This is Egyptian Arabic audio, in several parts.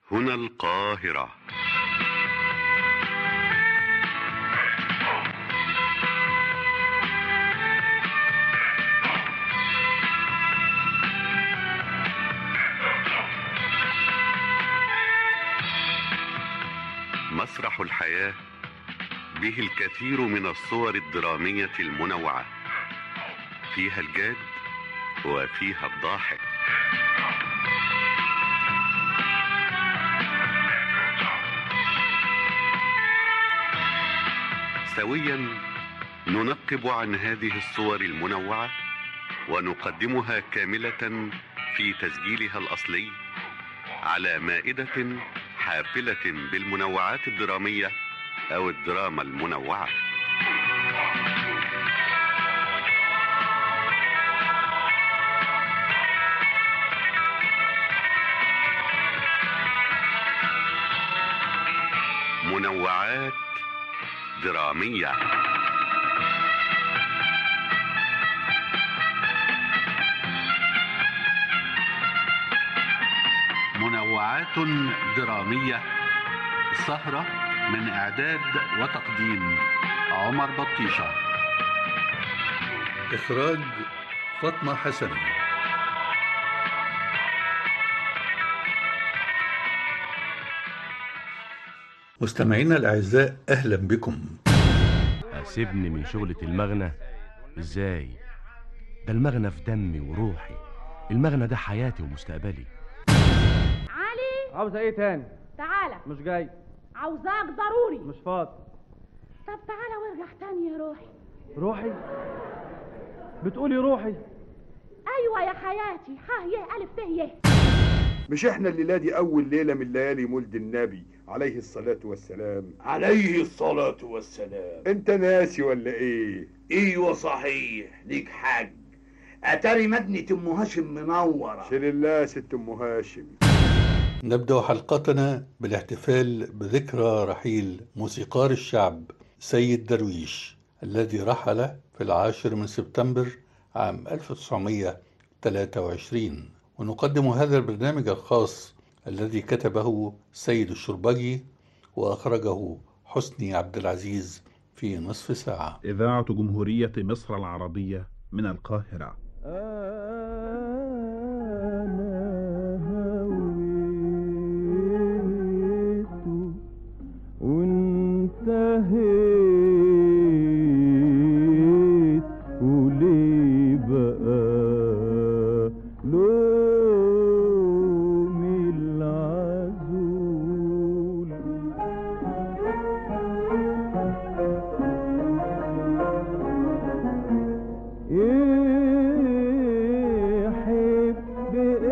هنا القاهرة مسرح الحياة به الكثير من الصور الدرامية المنوعة فيها الجاد وفيها الضاحك سويا ننقب عن هذه الصور المنوعة ونقدمها كاملة في تسجيلها الأصلي على مائدة حافلة بالمنوعات الدرامية أو الدراما المنوعة منوعات درامية منوعات درامية سهرة من إعداد وتقديم عمر بطيشة إخراج فاطمة حسن مستمعينا الأعزاء أهلا بكم أسيبني من شغلة المغنى إزاي ده المغنى في دمي وروحي المغنى ده حياتي ومستقبلي علي عاوزة ايه تاني؟ تعالى مش جاي عاوزاك ضروري مش فاضي طب تعالى وارجع تاني يا روحي روحي بتقولي روحي ايوه يا حياتي ها يه الف ت يه مش احنا الليلة دي أول ليلة من ليالي مولد النبي عليه الصلاة والسلام عليه الصلاة والسلام انت ناسي ولا ايه ايوه صحيح ليك حاج اتاري مدنة ام هاشم منورة شيل الله ست ام هاشم نبدأ حلقتنا بالاحتفال بذكرى رحيل موسيقار الشعب سيد درويش الذي رحل في العاشر من سبتمبر عام 1923 ونقدم هذا البرنامج الخاص الذي كتبه سيد الشربجي وأخرجه حسني عبد العزيز في نصف ساعة إذاعة جمهورية مصر العربية من القاهرة وانتهيت وليه بقى لومي العزول يحب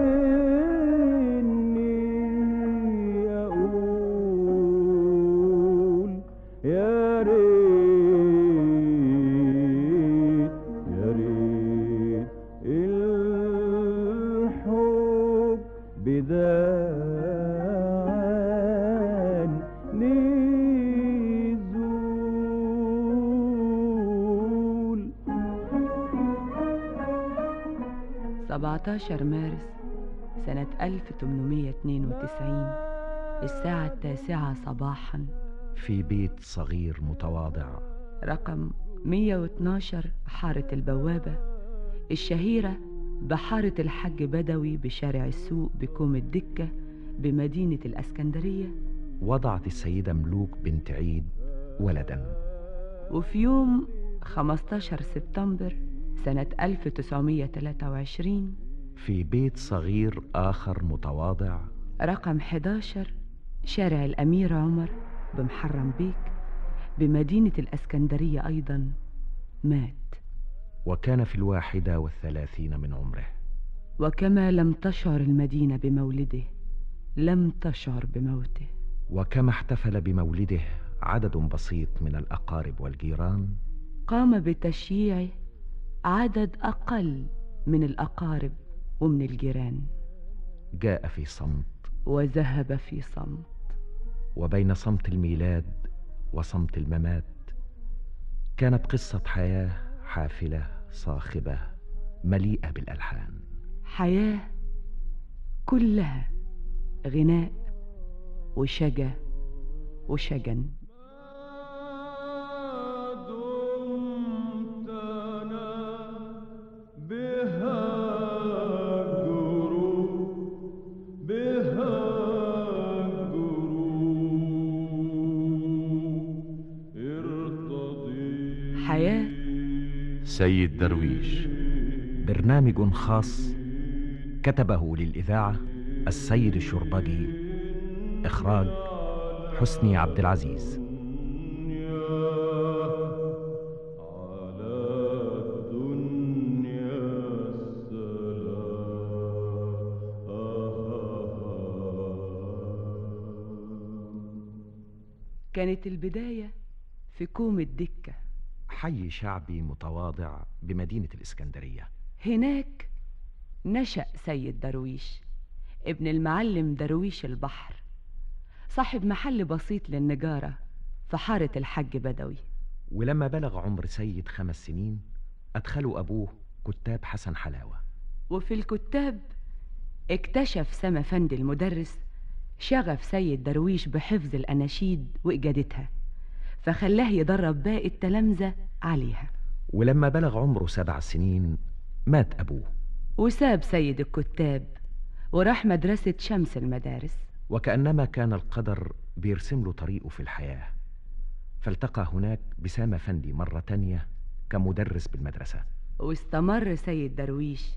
إني أقول يا ريت يا ريت الحب بدان نزول 17 مارس سنة 1892 الساعة التاسعة صباحا في بيت صغير متواضع رقم 112 حارة البوابة الشهيرة بحارة الحج بدوي بشارع السوق بكوم الدكة بمدينة الأسكندرية وضعت السيدة ملوك بنت عيد ولدا وفي يوم 15 سبتمبر سنة 1923 في بيت صغير آخر متواضع رقم 11 شارع الأمير عمر بمحرم بيك بمدينة الأسكندرية أيضا مات وكان في الواحدة والثلاثين من عمره وكما لم تشعر المدينة بمولده لم تشعر بموته وكما احتفل بمولده عدد بسيط من الأقارب والجيران قام بتشييعه عدد أقل من الأقارب ومن الجيران جاء في صمت وذهب في صمت وبين صمت الميلاد وصمت الممات كانت قصة حياة حافلة صاخبة مليئة بالألحان حياة كلها غناء وشجا وشجن حياة سيد درويش برنامج خاص كتبه للإذاعة السيد الشربجي إخراج حسني عبد العزيز كانت البداية في كوم الدكة حي شعبي متواضع بمدينة الإسكندرية هناك نشأ سيد درويش ابن المعلم درويش البحر صاحب محل بسيط للنجارة في حارة الحج بدوي ولما بلغ عمر سيد خمس سنين أدخلوا أبوه كتاب حسن حلاوة وفي الكتاب اكتشف سما فندي المدرس شغف سيد درويش بحفظ الأناشيد وإجادتها فخلاه يدرب باقي التلامذة عليها ولما بلغ عمره سبع سنين مات أبوه وساب سيد الكتاب وراح مدرسة شمس المدارس وكأنما كان القدر بيرسم له طريقه في الحياة فالتقى هناك بسام فندي مرة تانية كمدرس بالمدرسة واستمر سيد درويش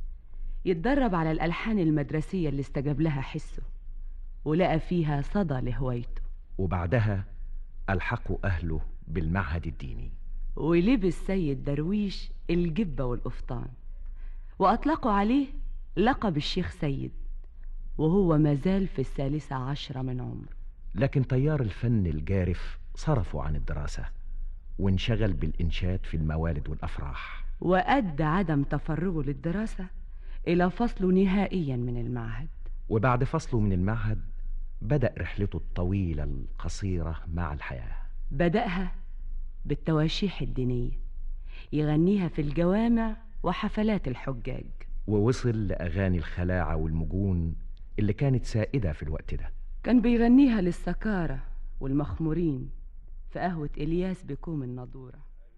يتدرب على الألحان المدرسية اللي استجاب لها حسه ولقى فيها صدى لهوايته وبعدها ألحقوا أهله بالمعهد الديني ولبس سيد درويش الجبة والقفطان وأطلقوا عليه لقب الشيخ سيد وهو مازال في الثالثة عشرة من عمره لكن تيار الفن الجارف صرفوا عن الدراسة وانشغل بالإنشاد في الموالد والأفراح وأدى عدم تفرغه للدراسة إلى فصله نهائيا من المعهد وبعد فصله من المعهد بدأ رحلته الطويلة القصيرة مع الحياة بدأها بالتواشيح الدينية يغنيها في الجوامع وحفلات الحجاج ووصل لأغاني الخلاعة والمجون اللي كانت سائدة في الوقت ده كان بيغنيها للسكارة والمخمورين في قهوة إلياس بكوم النضورة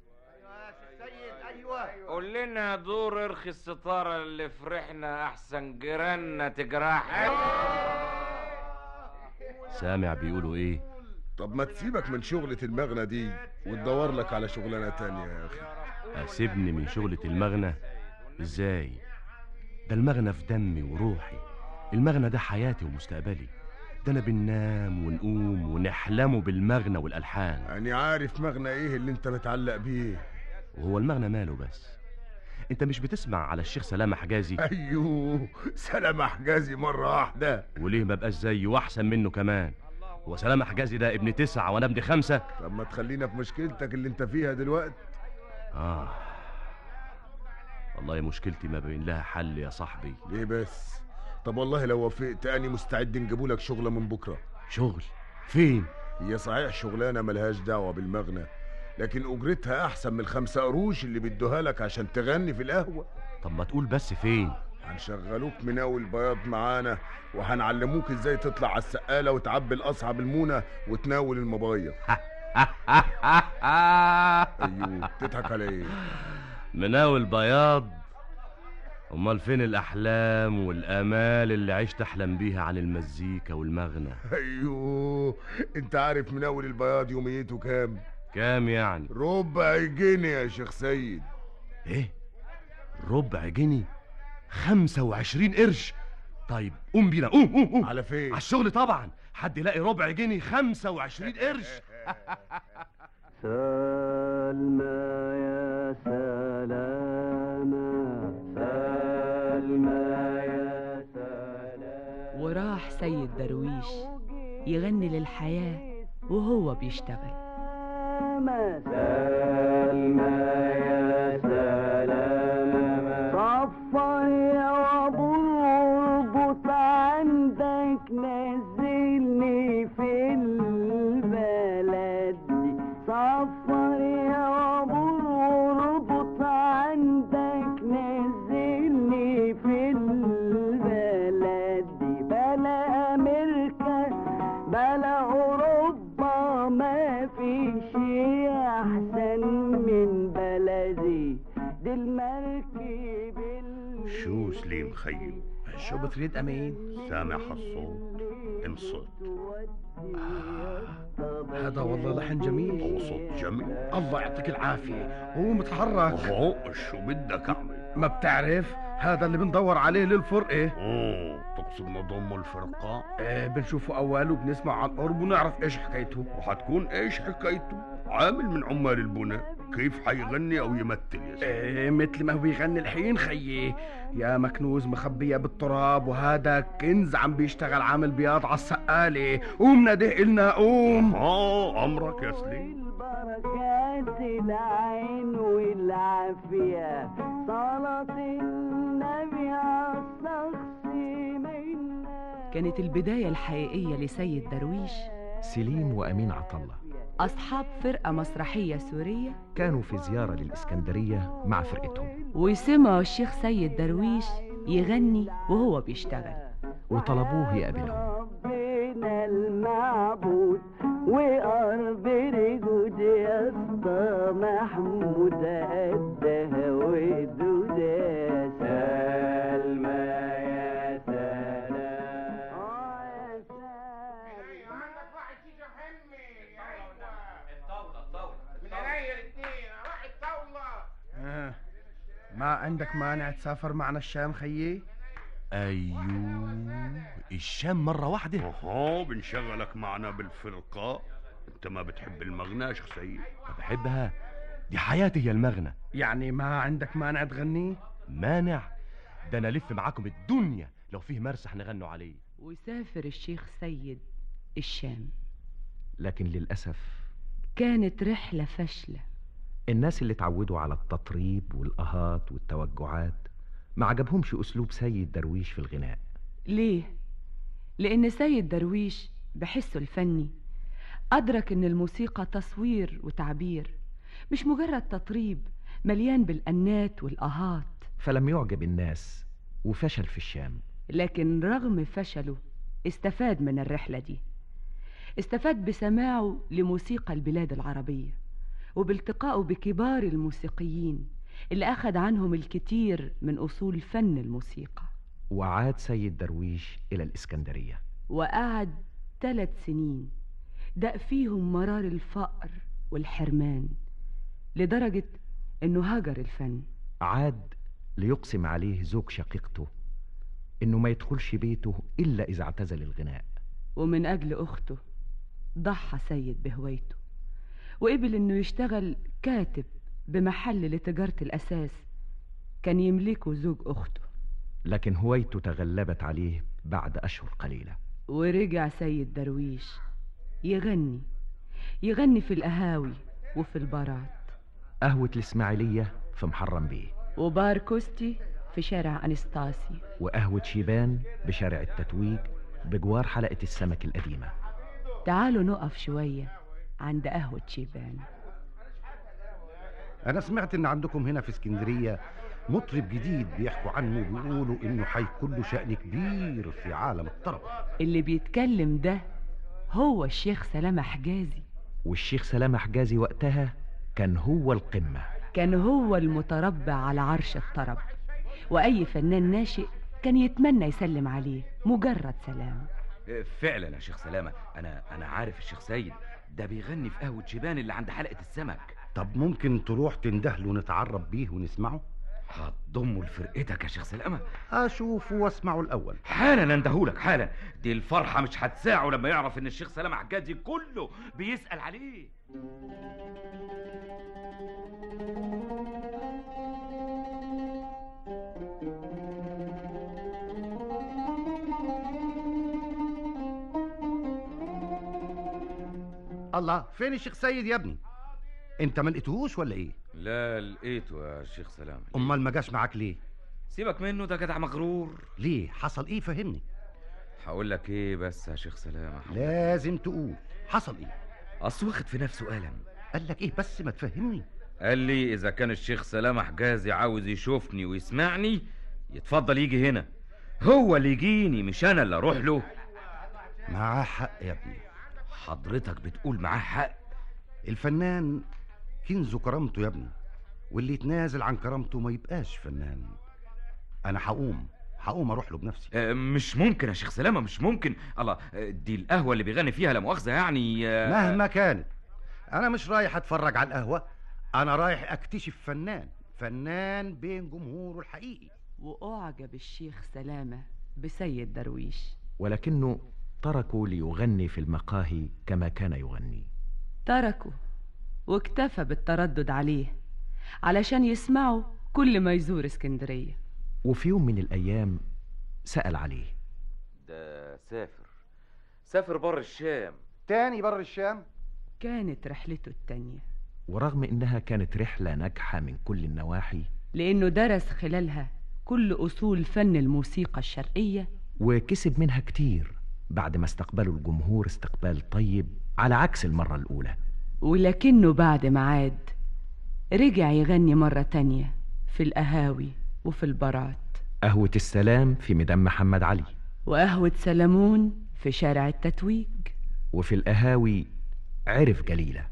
قول لنا دور ارخي الستارة اللي فرحنا احسن جيراننا تجرحنا سامع بيقولوا ايه طب ما تسيبك من شغلة المغنى دي وتدور لك على شغلانة تانية يا أخي اسيبني من شغلة المغنى ازاي ده المغنى في دمي وروحي المغنى ده حياتي ومستقبلي ده انا بننام ونقوم ونحلمه بالمغنى والالحان أنا عارف مغنى إيه اللي أنت متعلق بيه وهو المغنى ماله بس انت مش بتسمع على الشيخ سلامة حجازي أيوه سلامة حجازي مرة واحدة وليه ما بقاش زيه واحسن منه كمان هو سلامة حجازي ده ابن تسعة وانا ابن خمسة طب ما تخلينا في مشكلتك اللي أنت فيها دلوقتي اه والله مشكلتي ما بين لها حل يا صاحبي ليه بس طب والله لو وافقت أنا مستعد نجيبولك شغلة من بكرة شغل فين هي صحيح شغلانة ملهاش دعوة بالمغنى لكن أجرتها أحسن من الخمسة قروش اللي بيدوها لك عشان تغني في القهوة طب ما تقول بس فين هنشغلوك من أول بياض معانا وهنعلموك ازاي تطلع على السقالة وتعبي القصعة بالمونة وتناول المبايض ايوه تضحك على ايه مناول بياض امال فين الاحلام والامال اللي عشت احلم بيها عن المزيكا والمغنى ايوه انت عارف مناول البياض يوميته كام كام يعني ربع جنيه يا شيخ سيد ايه ربع جنيه خمسة وعشرين قرش طيب قوم بينا قوم قوم قوم على فين على الشغل طبعا حد يلاقي ربع جنيه خمسة وعشرين قرش سلمى يا سلامة سلمى يا سلامة وراح سيد درويش يغني للحياة وهو بيشتغل سلمى يا سلامة صفر يا ابو اربط عندك نزلني في البلد دي صفر يا ابو اربط عندك نزلني في البلد دي بلا امريكا بلا أوروبا ما في شي أحسن من بلدي دي المركب شو سليم خيو شو بتريد أمين؟ سامع هالصوت انصت هذا والله لحن جميل وصوت جميل الله يعطيك العافية هو متحرك اوه شو بدك اعمل ما بتعرف هذا اللي بندور عليه للفرقة اوه تقصد نضم الفرقة ايه بنشوفه أول وبنسمع عن قرب ونعرف إيش حكايته وحتكون ايش حكايته عامل من عمال البناء كيف حيغني او يمثل يا سيدي ايه مثل ما هو بيغني الحين خيي يا مكنوز مخبية بالتراب وهذا كنز عم بيشتغل عامل بياض على السقالة قوم ناديه إلنا قوم اه امرك يا سليم بركات العين والعافية صلاة النبي عالشخصي منا كانت البداية الحقيقية لسيد درويش سليم وأمين عطلة أصحاب فرقة مسرحية سورية كانوا في زيارة للإسكندرية مع فرقتهم وسمعوا الشيخ سيد درويش يغني وهو بيشتغل وطلبوه يقابلهم ربنا المعبود وقرب رجود يا اسطى محمود قدها ودود يا سلمى يا سلام آه. ما عندك مانع تسافر معنا الشام خيي؟ ايوه الشام مرة واحدة اها بنشغلك معنا بالفرقة انت ما بتحب المغنى يا شيخ سيد بحبها دي حياتي هي المغنى يعني ما عندك مانع تغني؟ مانع ده انا الف معاكم الدنيا لو فيه مرسح نغنوا عليه وسافر الشيخ سيد الشام لكن للأسف كانت رحلة فاشلة الناس اللي اتعودوا على التطريب والآهات والتوجعات ما عجبهمش أسلوب سيد درويش في الغناء ليه؟ لأن سيد درويش بحسه الفني أدرك إن الموسيقى تصوير وتعبير مش مجرد تطريب مليان بالأنات والآهات فلم يعجب الناس وفشل في الشام لكن رغم فشله استفاد من الرحلة دي استفاد بسماعه لموسيقى البلاد العربية وبالتقائه بكبار الموسيقيين اللي أخذ عنهم الكثير من أصول فن الموسيقى وعاد سيد درويش إلى الإسكندرية وقعد ثلاث سنين دق فيهم مرار الفقر والحرمان لدرجة إنه هجر الفن عاد ليقسم عليه زوج شقيقته إنه ما يدخلش بيته إلا إذا اعتزل الغناء ومن أجل أخته ضحى سيد بهوايته وقبل إنه يشتغل كاتب بمحل لتجارة الأساس كان يملكه زوج أخته لكن هوايته تغلبت عليه بعد أشهر قليلة ورجع سيد درويش يغني يغني في القهاوي وفي البارات قهوة الإسماعيلية في محرم بيه وبار كوستي في شارع أنستاسي وقهوة شيبان بشارع التتويج بجوار حلقة السمك القديمة تعالوا نقف شوية عند قهوة شيبان أنا سمعت إن عندكم هنا في اسكندرية مطرب جديد بيحكوا عنه بيقولوا إنه هيكون له شأن كبير في عالم الطرب اللي بيتكلم ده هو الشيخ سلامة حجازي والشيخ سلامة حجازي وقتها كان هو القمة كان هو المتربع على عرش الطرب وأي فنان ناشئ كان يتمنى يسلم عليه مجرد سلام فعلا يا شيخ سلامة أنا أنا عارف الشيخ سيد ده بيغني في قهوة شيبان اللي عند حلقة السمك طب ممكن تروح تندهله ونتعرف بيه ونسمعه هتضمه لفرقتك يا شيخ سلامة أشوفه واسمعه الأول حالا اندهولك حالا دي الفرحة مش هتساعه لما يعرف إن الشيخ سلامة حجازي كله بيسأل عليه الله فين الشيخ سيد يا ابني انت ما لقيتهوش ولا ايه لا لقيته يا شيخ سلامة امال ما جاش معاك ليه سيبك منه ده جدع مغرور ليه حصل ايه فهمني هقول لك ايه بس يا شيخ سلامة لازم تقول حصل ايه اصل واخد في نفسه قلم قال لك ايه بس ما تفهمني قال لي اذا كان الشيخ سلامة حجازي عاوز يشوفني ويسمعني يتفضل يجي هنا هو اللي يجيني مش انا اللي اروح له معاه حق يا ابني حضرتك بتقول معاه حق الفنان كنز كرامته يا ابني واللي يتنازل عن كرامته ما يبقاش فنان انا هقوم هقوم اروح له بنفسي آه، مش ممكن يا شيخ سلامه مش ممكن الله آه، دي القهوه اللي بيغني فيها لا مؤاخذه يعني آه، مهما كانت انا مش رايح اتفرج على القهوه انا رايح اكتشف فنان فنان بين جمهوره الحقيقي وأعجب الشيخ سلامة بسيد درويش ولكنه تركوا ليغني في المقاهي كما كان يغني تركوا واكتفى بالتردد عليه علشان يسمعوا كل ما يزور اسكندرية وفي يوم من الأيام سأل عليه ده سافر سافر بر الشام تاني بر الشام كانت رحلته التانية ورغم إنها كانت رحلة ناجحة من كل النواحي لأنه درس خلالها كل أصول فن الموسيقى الشرقية وكسب منها كتير بعد ما استقبلوا الجمهور استقبال طيب على عكس المرة الأولى ولكنه بعد ما عاد رجع يغني مرة تانية في القهاوي وفي البارات قهوة السلام في ميدان محمد علي وقهوة سلمون في شارع التتويج وفي القهاوي عرف جليلة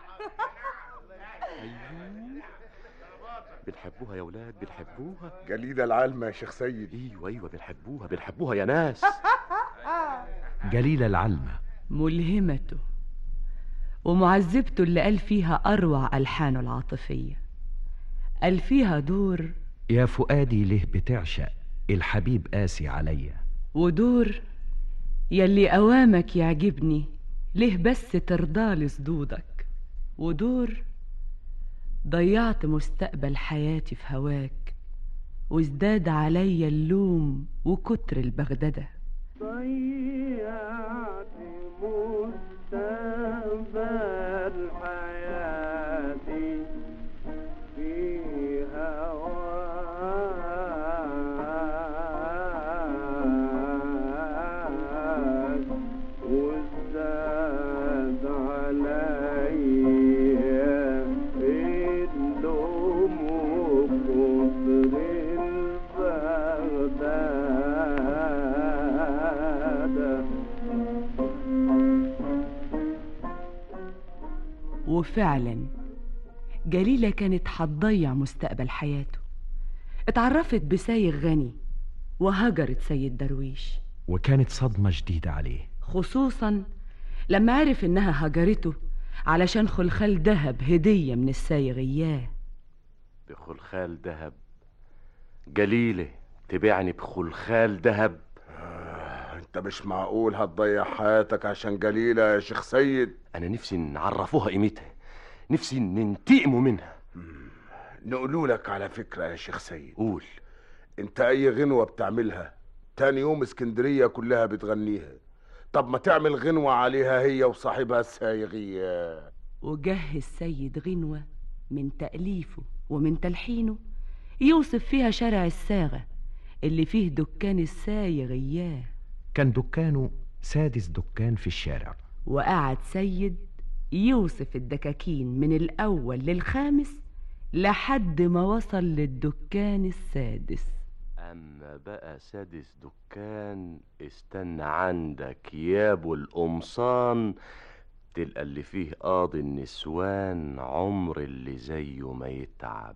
بنحبوها يا ولاد بنحبوها جليلة العالمة يا شيخ سيد ايوه ايوه بنحبوها بنحبوها يا ناس جليلة العلمة ملهمته ومعذبته اللي قال فيها أروع ألحانه العاطفية قال فيها دور يا فؤادي ليه بتعشق الحبيب قاسي عليا ودور يلي أوامك يعجبني ليه بس ترضالي صدودك ودور ضيعت مستقبل حياتي في هواك وازداد عليا اللوم وكتر البغدده ضيعت مستقبل حياتي في هواك وازداد عليا اللوم وكتر البغداد وفعلا جليلة كانت هتضيع مستقبل حياته اتعرفت بسايغ غني وهجرت سيد درويش وكانت صدمة جديدة عليه خصوصا لما عرف انها هجرته علشان خلخال دهب هدية من السايغ اياه بخلخال دهب جليلة تبيعني بخلخال دهب انت مش معقول هتضيع حياتك عشان جليلة يا شيخ سيد انا نفسي نعرفوها قيمتها نفسي ننتقموا منها نقولوا لك على فكرة يا شيخ سيد قول انت اي غنوة بتعملها تاني يوم اسكندرية كلها بتغنيها طب ما تعمل غنوة عليها هي وصاحبها السايغية وجهز سيد غنوة من تأليفه ومن تلحينه يوصف فيها شارع الساغة اللي فيه دكان السايغ اياه كان دكانه سادس دكان في الشارع وقعد سيد يوصف الدكاكين من الأول للخامس لحد ما وصل للدكان السادس اما بقى سادس دكان استنى عندك يا ابو القمصان تلقى اللي فيه قاضي النسوان عمر اللي زيه ما يتعب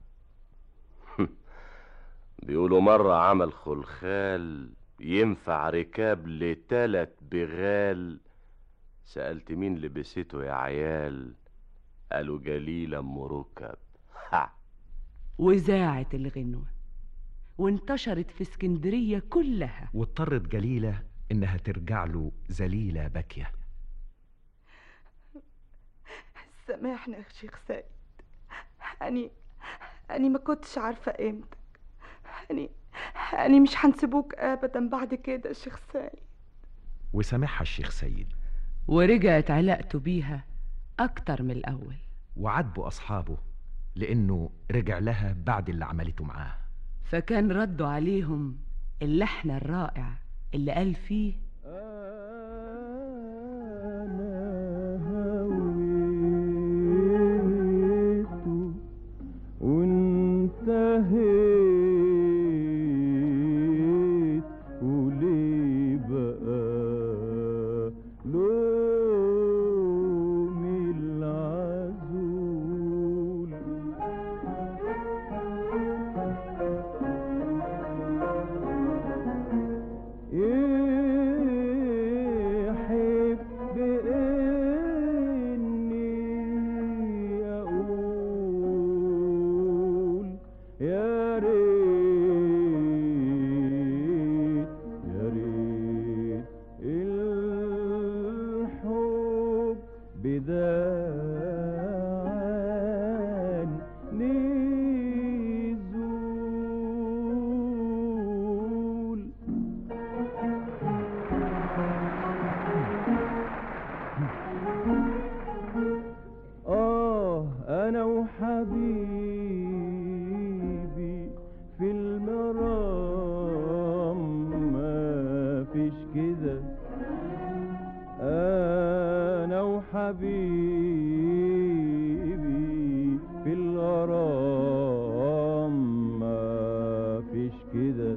بيقولوا مرة عمل خلخال ينفع ركاب لتلات بغال سألت مين لبسته يا عيال قالوا جليل ام ركب ها وذاعت الغنوة وانتشرت في اسكندرية كلها واضطرت جليلة إنها ترجع له ذليلة باكية سامحني يا شيخ سيد أني أني ما كنتش عارفة قيمتك أني أني مش هنسيبوك أبدا بعد كده يا شيخ سيد وسامحها الشيخ سيد ورجعت علاقته بيها أكتر من الأول وعاتبوا أصحابه لأنه رجع لها بعد اللي عملته معاه فكان رده عليهم اللحن الرائع اللي قال فيه وانتهيت وليه بقى آه أنا وحبيبي في المرام ما فيش كده أنا وحبيبي في الغرام ما فيش كده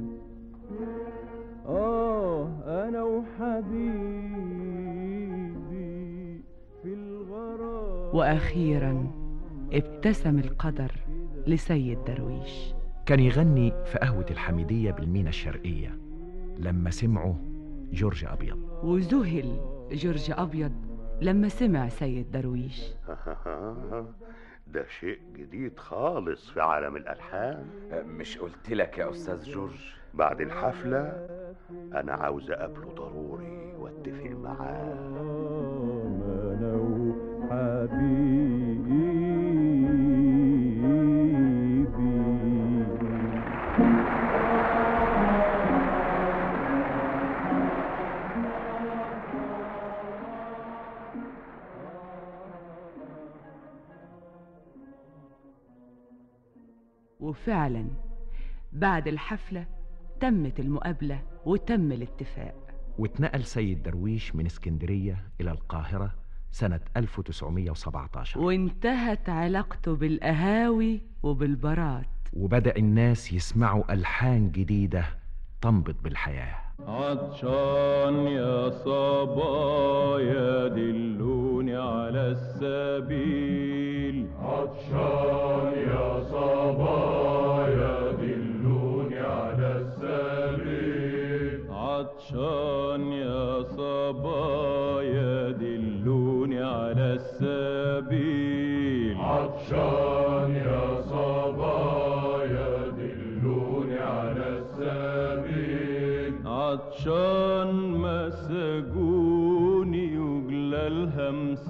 آه أنا وحبيبي في الغرام واخيرا ابتسم القدر لسيد درويش كان يغني في قهوة الحميدية بالمينا الشرقية لما سمعوا جورج أبيض وذهل جورج ابيض لما سمع سيد درويش ده شيء جديد خالص في عالم الألحان مش قلت لك يا أستاذ جورج بعد الحفلة أنا عاوز أقابله ضروري واتفق معاه أنا وحبيبي وفعلا بعد الحفلة تمت المقابلة وتم الاتفاق واتنقل سيد درويش من اسكندرية إلى القاهرة سنة 1917 وانتهت علاقته بالقهاوي وبالبارات وبدأ الناس يسمعوا ألحان جديدة تنبض بالحياة عطشان يا صبايا دلوني على السبيل عطشان يا صبايا دلوني على السبيل عطشان يا صبايا دلوني على السبيل عطشان يا صبايا دلوني على السبيل عطشان مسجوني وجلالها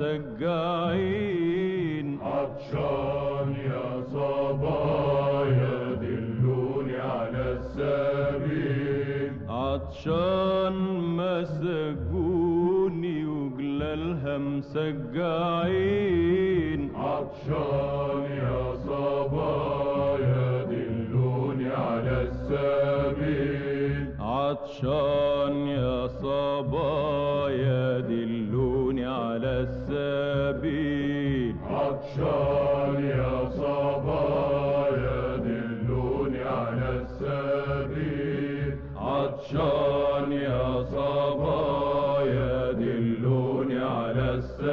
مسجعين عطشان يا صبايا دلوني على السبيل عطشان مسجوني وجلالها مسجعين عطشان يا صبايا دلوني على السبيل عطشان يا صبايا دلوني على السبيل عطشان يا صبايا دلوني على السبيل عطشان يا صبايا دلوني على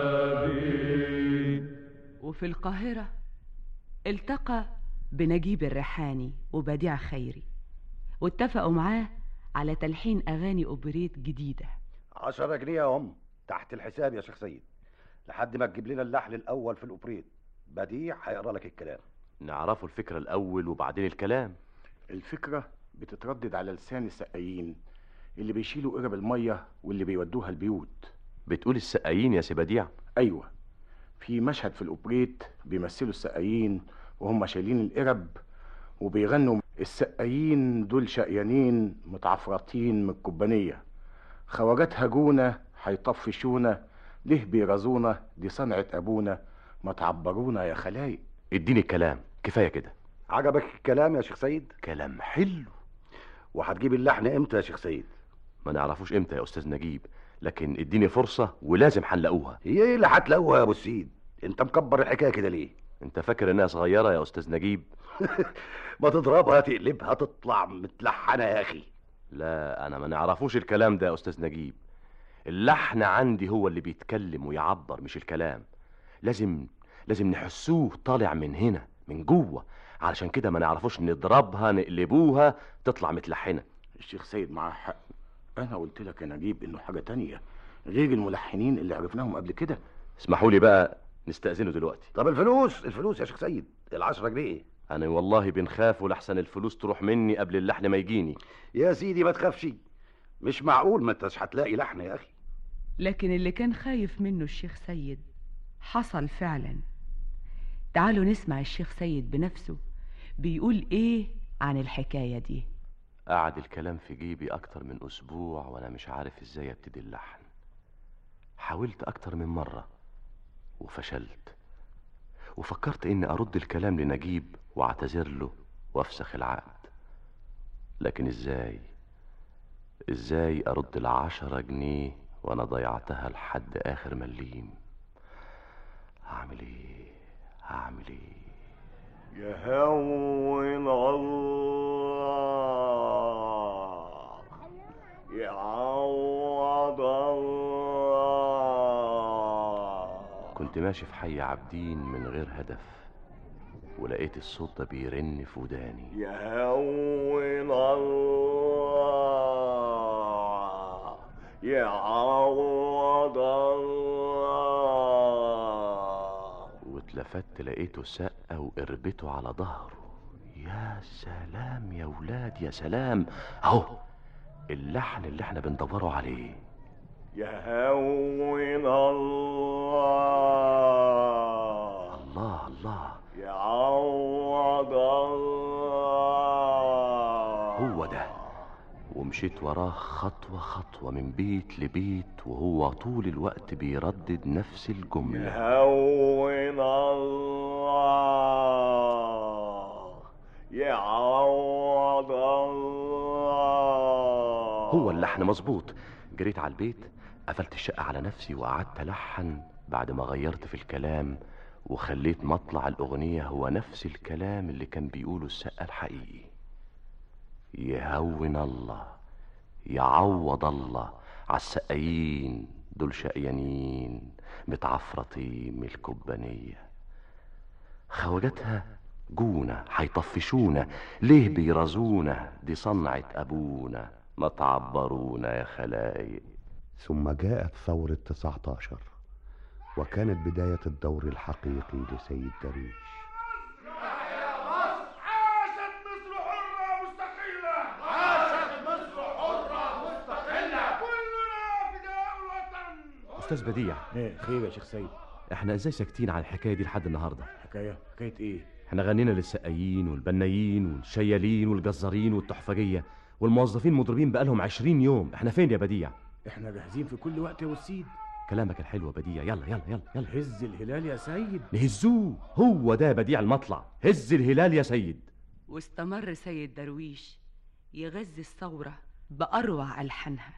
السبيل وفي القاهرة التقى بنجيب الريحاني وبديع خيري واتفقوا معاه على تلحين أغاني أوبريت جديدة عشرة جنيه يا أم تحت الحساب يا شيخ سيد لحد ما تجيب لنا اللحن الأول في الأوبريت بديع هيقرا لك الكلام نعرفوا الفكرة الأول وبعدين الكلام الفكرة بتتردد على لسان السقايين اللي بيشيلوا قرب المية واللي بيودوها البيوت بتقول السقايين يا سبديع أيوة في مشهد في الأوبريت بيمثلوا السقايين وهم شايلين القرب وبيغنوا السقايين دول شقيانين متعفرطين من الكوبانية خواجات هجونا هيطفشونا ليه بيرزونا دي صنعة أبونا ما تعبرونا يا خلايق اديني الكلام كفاية كده عجبك الكلام يا شيخ سيد كلام حلو وهتجيب اللحن امتى يا شيخ سيد ما نعرفوش امتى يا أستاذ نجيب لكن اديني فرصة ولازم هنلاقوها هي ايه اللي هتلاقوها يا ابو السيد انت مكبر الحكايه كده ليه انت فاكر انها صغيرة يا أستاذ نجيب ما تضربها تقلبها تطلع متلحنه يا اخي لا أنا ما نعرفوش الكلام ده يا أستاذ نجيب اللحن عندي هو اللي بيتكلم ويعبر مش الكلام لازم لازم نحسوه طالع من هنا من جوه علشان كده ما نعرفوش نضربها نقلبوها تطلع متلحنة الشيخ سيد معاه حق أنا قلت لك يا نجيب إنه حاجة تانية غير الملحنين اللي عرفناهم قبل كده اسمحوا لي بقى نستأذنه دلوقتي طب الفلوس الفلوس يا شيخ سيد العشرة جنيه أنا والله بنخاف لحسن الفلوس تروح مني قبل اللحن ما يجيني يا سيدي ما تخافش مش معقول ما انتش هتلاقي لحن يا اخي لكن اللي كان خايف منه الشيخ سيد حصل فعلا تعالوا نسمع الشيخ سيد بنفسه بيقول ايه عن الحكاية دي قعد الكلام في جيبي أكتر من أسبوع وأنا مش عارف إزاي أبتدي اللحن حاولت أكتر من مرة وفشلت وفكرت إني أرد الكلام لنجيب وأعتذر له وأفسخ العقد لكن إزاي إزاي أرد العشرة جنيه وأنا ضيعتها لحد آخر مليم هعمل إيه هعمل إيه يهون الله يعوض الله كنت ماشي في حي عابدين من غير هدف ولقيت الصوت ده بيرن في وداني يهون الله يعوض الله واتلفت لقيته سقة وقربته على ظهره يا سلام يا ولاد يا سلام اهو اللحن اللي احنا بندوره عليه يهون الله الله الله يعوض الله هو ده ومشيت وراه خطوة خطوة من بيت لبيت وهو طول الوقت بيردد نفس الجملة يهون الله يعوض الله هو اللحن مظبوط جريت على البيت قفلت الشقة على نفسي وقعدت ألحن بعد ما غيرت في الكلام وخليت مطلع الأغنية هو نفس الكلام اللي كان بيقوله السقة الحقيقي يهون الله يعوض الله عالسقايين دول شقيانين متعفرطين من الكبانية خواجاتها جونا هيطفشونا ليه بيرزونا دي صنعة أبونا ما تعبرونا يا خلايق ثم جاءت ثورة 19 وكانت بداية الدور الحقيقي لسيد درويش أستاذ بديع ايه خير يا شيخ سيد احنا ازاي ساكتين على الحكاية دي لحد النهاردة حكايه حكايه ايه احنا غنينا للسقايين والبنايين والشيالين والجزارين والتحفجية والموظفين مضربين بقالهم عشرين يوم احنا فين يا بديع احنا جاهزين في كل وقت يا والسيد كلامك الحلو يا بديع يلا يلا يلا يلا هز الهلال يا سيد نهزوه هو ده بديع المطلع هز الهلال يا سيد واستمر سيد درويش يغذي الثورة بأروع ألحانها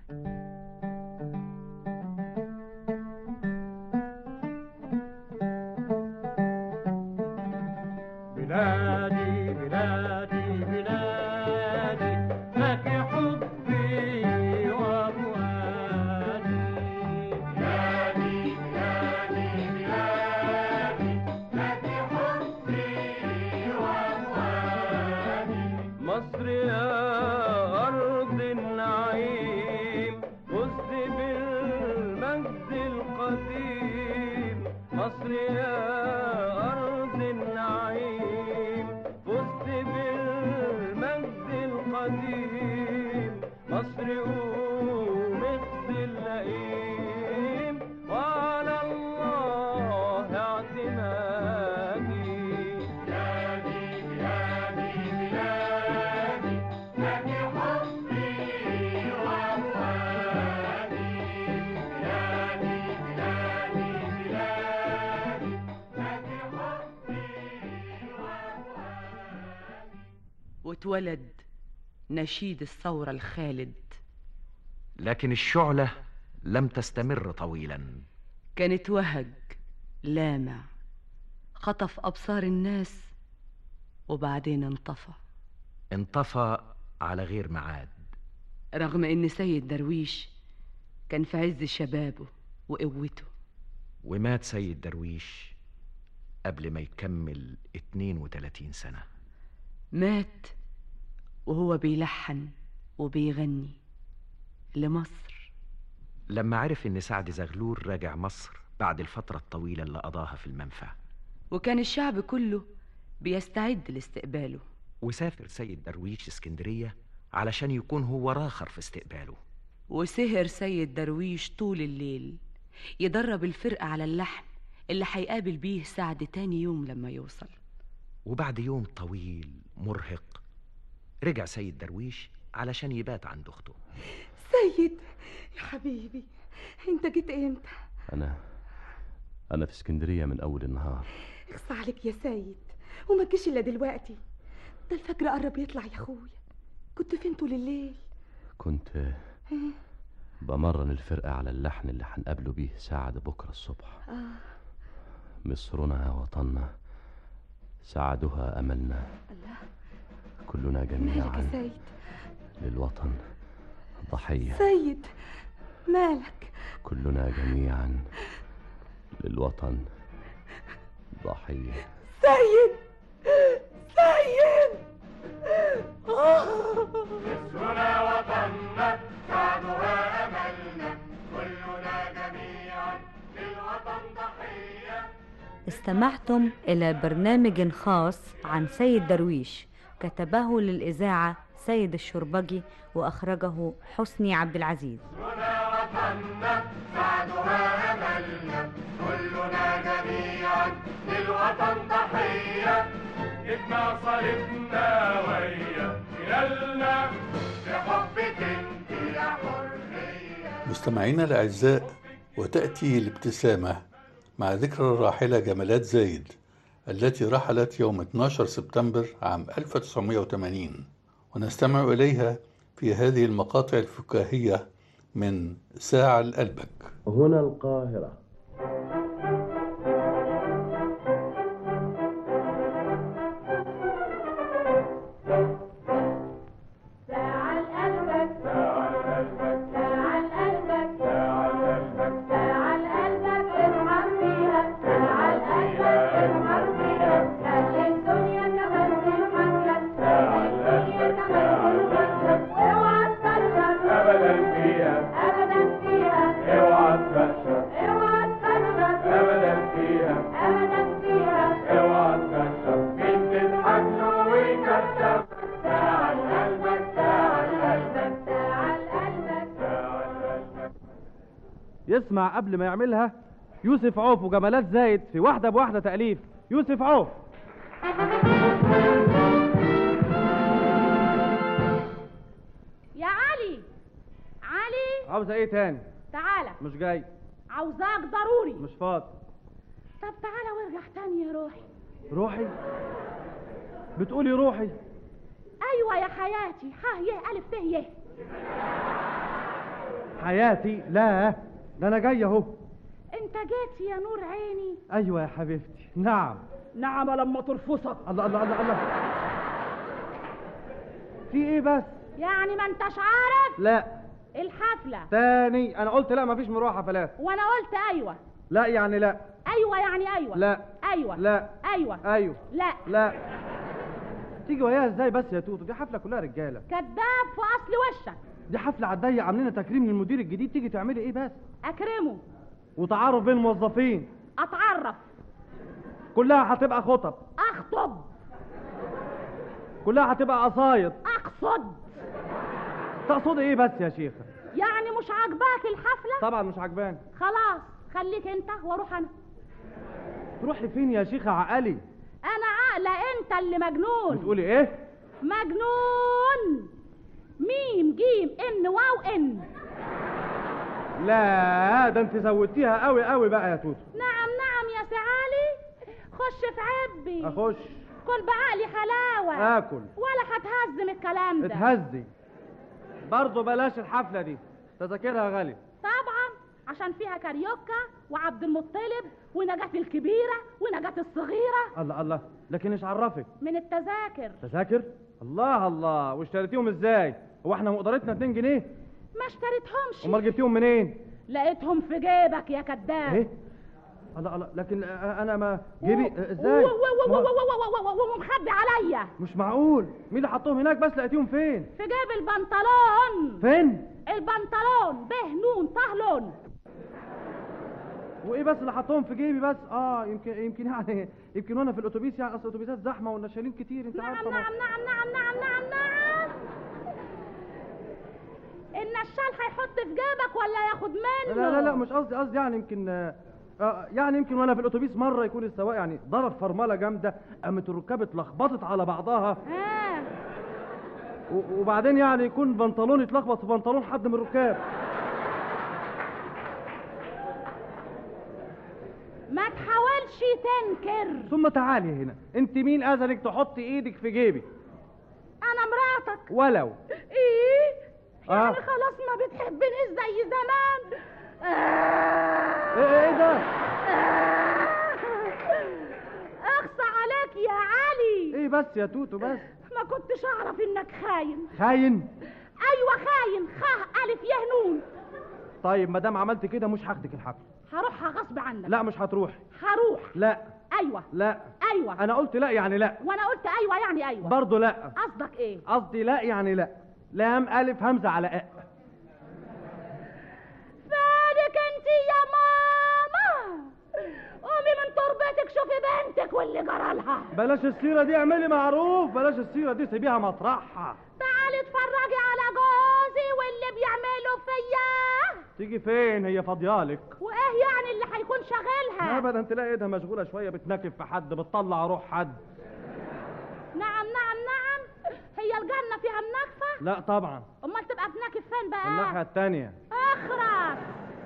بلادي بلادي بلادي لك حبي وفؤادي بلادي بلادي بلادي لك حبي وفؤادي مصر يا أرض النعيم فزت بالمجد القديم مصر يا أرض النعيم فزت بالمجد القديم مصر قوم اغسل اللئيم وعلى الله اعتمادي بلادي بلادي بلادي لك حبي وفؤادي بلادي بلادي بلادي لك حبي واتولد نشيد الثورة الخالد لكن الشعلة لم تستمر طويلا كانت وهج لامع خطف أبصار الناس وبعدين انطفى انطفى على غير معاد رغم إن سيد درويش كان في عز شبابه وقوته ومات سيد درويش قبل ما يكمل 32 سنة مات وهو بيلحن وبيغني لمصر لما عرف ان سعد زغلول راجع مصر بعد الفترة الطويلة اللي قضاها في المنفى وكان الشعب كله بيستعد لاستقباله وسافر سيد درويش اسكندرية علشان يكون هو راخر في استقباله وسهر سيد درويش طول الليل يدرب الفرقة على اللحن اللي هيقابل بيه سعد تاني يوم لما يوصل وبعد يوم طويل مرهق رجع سيد درويش علشان يبات عند اخته سيد يا حبيبي انت جيت امتى انا انا في اسكندريه من اول النهار اخص عليك يا سيد وما تجيش الا دلوقتي ده الفجر قرب يطلع يا اخويا كنت فين طول الليل كنت ها؟ بمرن الفرقه على اللحن اللي هنقابله بيه سعد بكره الصبح اه مصرنا وطننا سعدها املنا الله كلنا مالك يا جميعا سيد للوطن ضحيه سيد مالك كلنا جميعا للوطن ضحيه سيد سيد مصرنا وطننا سعدها أملنا كلنا جميعا للوطن ضحية استمعتم إلى برنامج خاص عن سيد درويش كتبه للإذاعة سيد الشربجي وأخرجه حسني عبد العزيز مصرنا وطننا سعدها أملنا كلنا جميعا للوطن ضحية نبنى صلبنا ويا خلالنا بحبك انت يا حرية مستمعينا الأعزاء وتأتي الابتسامة مع ذكرى الراحلة جمالات زايد التي رحلت يوم 12 سبتمبر عام 1980 ونستمع إليها في هذه المقاطع الفكاهية من ساعة لقلبك هنا القاهرة ساعة لقلبك ساعة لقلبك ساعة لقلبك ساعة لقلبك ساعة لقلبك ارحم فيها ساعة لقلبك ارحم فيها خلي الدنيا كمان تضحك لك ساعة لقلبك كمان تضحك لك اوعى تفكر ابدا فيها ابدا فيها اوعى تفكر اوعى تفكر ابدا فيها ابدا فيها اوعى تفكر مين تضحك له ويكسر ساعة لقلبك ساعة لقلبك ساعة لقلبك ساعة لقلبك يسمع قبل ما يعملها يوسف عوف وجمالات زايد في واحدة بواحدة تأليف يوسف عوف يا علي علي عاوزة ايه تاني تعالى مش جاي عاوزاك ضروري مش فاضي طب تعالى وارجع تاني يا روحي روحي بتقولي روحي ايوه يا حياتي ها يه الف ته يه حياتي لا ده انا جاي اهو انت جيت يا نور عيني ايوه يا حبيبتي نعم نعم لما ترفصك الله الله الله الله في ايه بس يعني ما انتش عارف لا الحفلة تاني انا قلت لا مفيش مروحه حفلات وانا قلت ايوه لا يعني لا ايوه يعني ايوه لا ايوه لا ايوه ايوه لا لا تيجي وياها ازاي بس يا توتو دي حفله كلها رجاله كذاب في اصل وشك دي حفله على الضيق عاملين تكريم للمدير الجديد تيجي تعملي ايه بس اكرمه وتعارف بين الموظفين اتعرف كلها هتبقى خطب اخطب كلها هتبقى قصايد اقصد تقصدي ايه بس يا شيخه يعني مش عاجباك الحفلة طبعا مش عجباني خلاص خليك انت واروح انا تروحي فين يا شيخه عقلي انا عاقلة انت اللي مجنون بتقولي ايه مجنون ميم جيم ان واو ان لا ده انت زودتيها قوي قوي بقى يا توتو نعم نعم يا سعالي خش في عبي اخش كل بعقلي حلاوة اكل ولا هتهزم الكلام ده اتهزي برضه بلاش الحفله دي تذاكرها غالي طبعا عشان فيها كاريوكا وعبد المطلب ونجاة الكبيرة ونجاة الصغيرة الله الله لكن ايش عرفك من التذاكر تذاكر الله الله واشتريتيهم ازاي هو احنا مقدرتنا 2 جنيه ما اشتريتهمش امال جبتيهم منين لقيتهم في جيبك يا كذاب ايه الله الله لكن آه، انا ما جيبي آه، ازاي و- و- و- ما- و- و- و- و- و- ومخبي عليا مش معقول مين اللي حطهم هناك بس لقيتيهم فين في جيب البنطلون فين البنطلون به نون طه لون وايه بس اللي حطهم في جيبي بس اه يمكن يمكن يعني يمكن وانا في الاتوبيس يعني اصل الاتوبيسات زحمه والنشالين كتير انت نعم عارفه نعم نعم نعم نعم نعم نعم النشال هيحط في جيبك ولا ياخد منه لا لا لا مش قصدي قصدي يعني يمكن آه، آه يعني يمكن وانا في الاتوبيس مره يكون السواق يعني ضرب فرمله جامده قامت الركاب اتلخبطت على بعضها ها و- وبعدين يعني يكون بنطلون يتلخبط في بنطلون حد من الركاب ما تحاولش تنكر ثم تعالي هنا انت مين اذنك تحطي ايدك في جيبي انا مراتك ولو ايه اه يعني خلاص ما بتحبنيش زي زمان ايه ايه ده اخصى عليك يا علي ايه بس يا توتو بس ما كنتش اعرف انك خاين خاين ايوه خاين خ الف يه نون طيب ما دام عملت كده مش هاخدك الحفل هروحها غصب عنك لا مش هتروح هروح لا ايوه لا ايوه انا قلت لا يعني لا وانا قلت ايوه يعني ايوه برضه لا قصدك ايه قصدي لا يعني لا لام الف همزه على اء فادك انت يا ماما قومي من تربتك شوفي بنتك واللي جرالها بلاش السيره دي اعملي معروف بلاش السيره دي سيبيها مطرحها تعالي اتفرجي على جوزي واللي بيعمله فيا تيجي فين هي فاضيالك وايه يعني اللي هيكون شاغلها ابدا تلاقي ايدها مشغوله شويه بتنكف في حد بتطلع روح حد نعم نعم نعم هي الجنة فيها النكفة لا طبعا امال تبقى بنكف فين بقى الناحيه التانية اخرس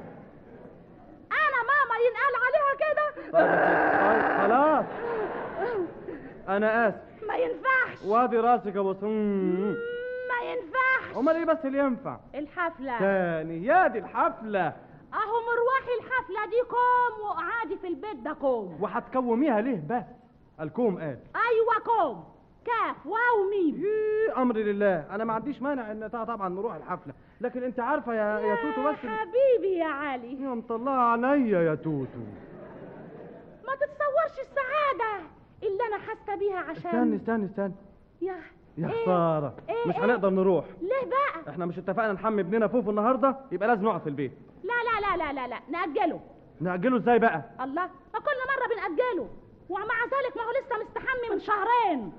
انا ماما ينقال عليها كده طيب خلاص انا اسف ما ينفعش وادي راسك يا بصم ما ينفعش امال ايه بس اللي ينفع الحفلة تاني يا دي الحفله اهو مروحي الحفلة دي كوم وقعدي في البيت ده كوم وهتكوميها ليه بس الكوم قال ايوه كوم كاف واو ميم إيه امر لله انا ما عنديش مانع ان طبعا طبعاً نروح الحفله لكن انت عارفه يا يا توتو بس حبيبي يا علي يا مطلعه عينيا يا توتو ما تتصورش السعادة اللي انا حاسة بيها عشان استني استني استني يا يا إيه؟ خساره إيه مش إيه؟ هنقدر نروح ليه بقى احنا مش اتفقنا نحمي ابننا فوفو النهارده يبقى لازم نقعد في البيت لا لا لا لا لا لا نأجله نأجله ازاي بقى الله ما كل مرة بنأجله ومع ذلك ما هو لسه مستحمي من شهرين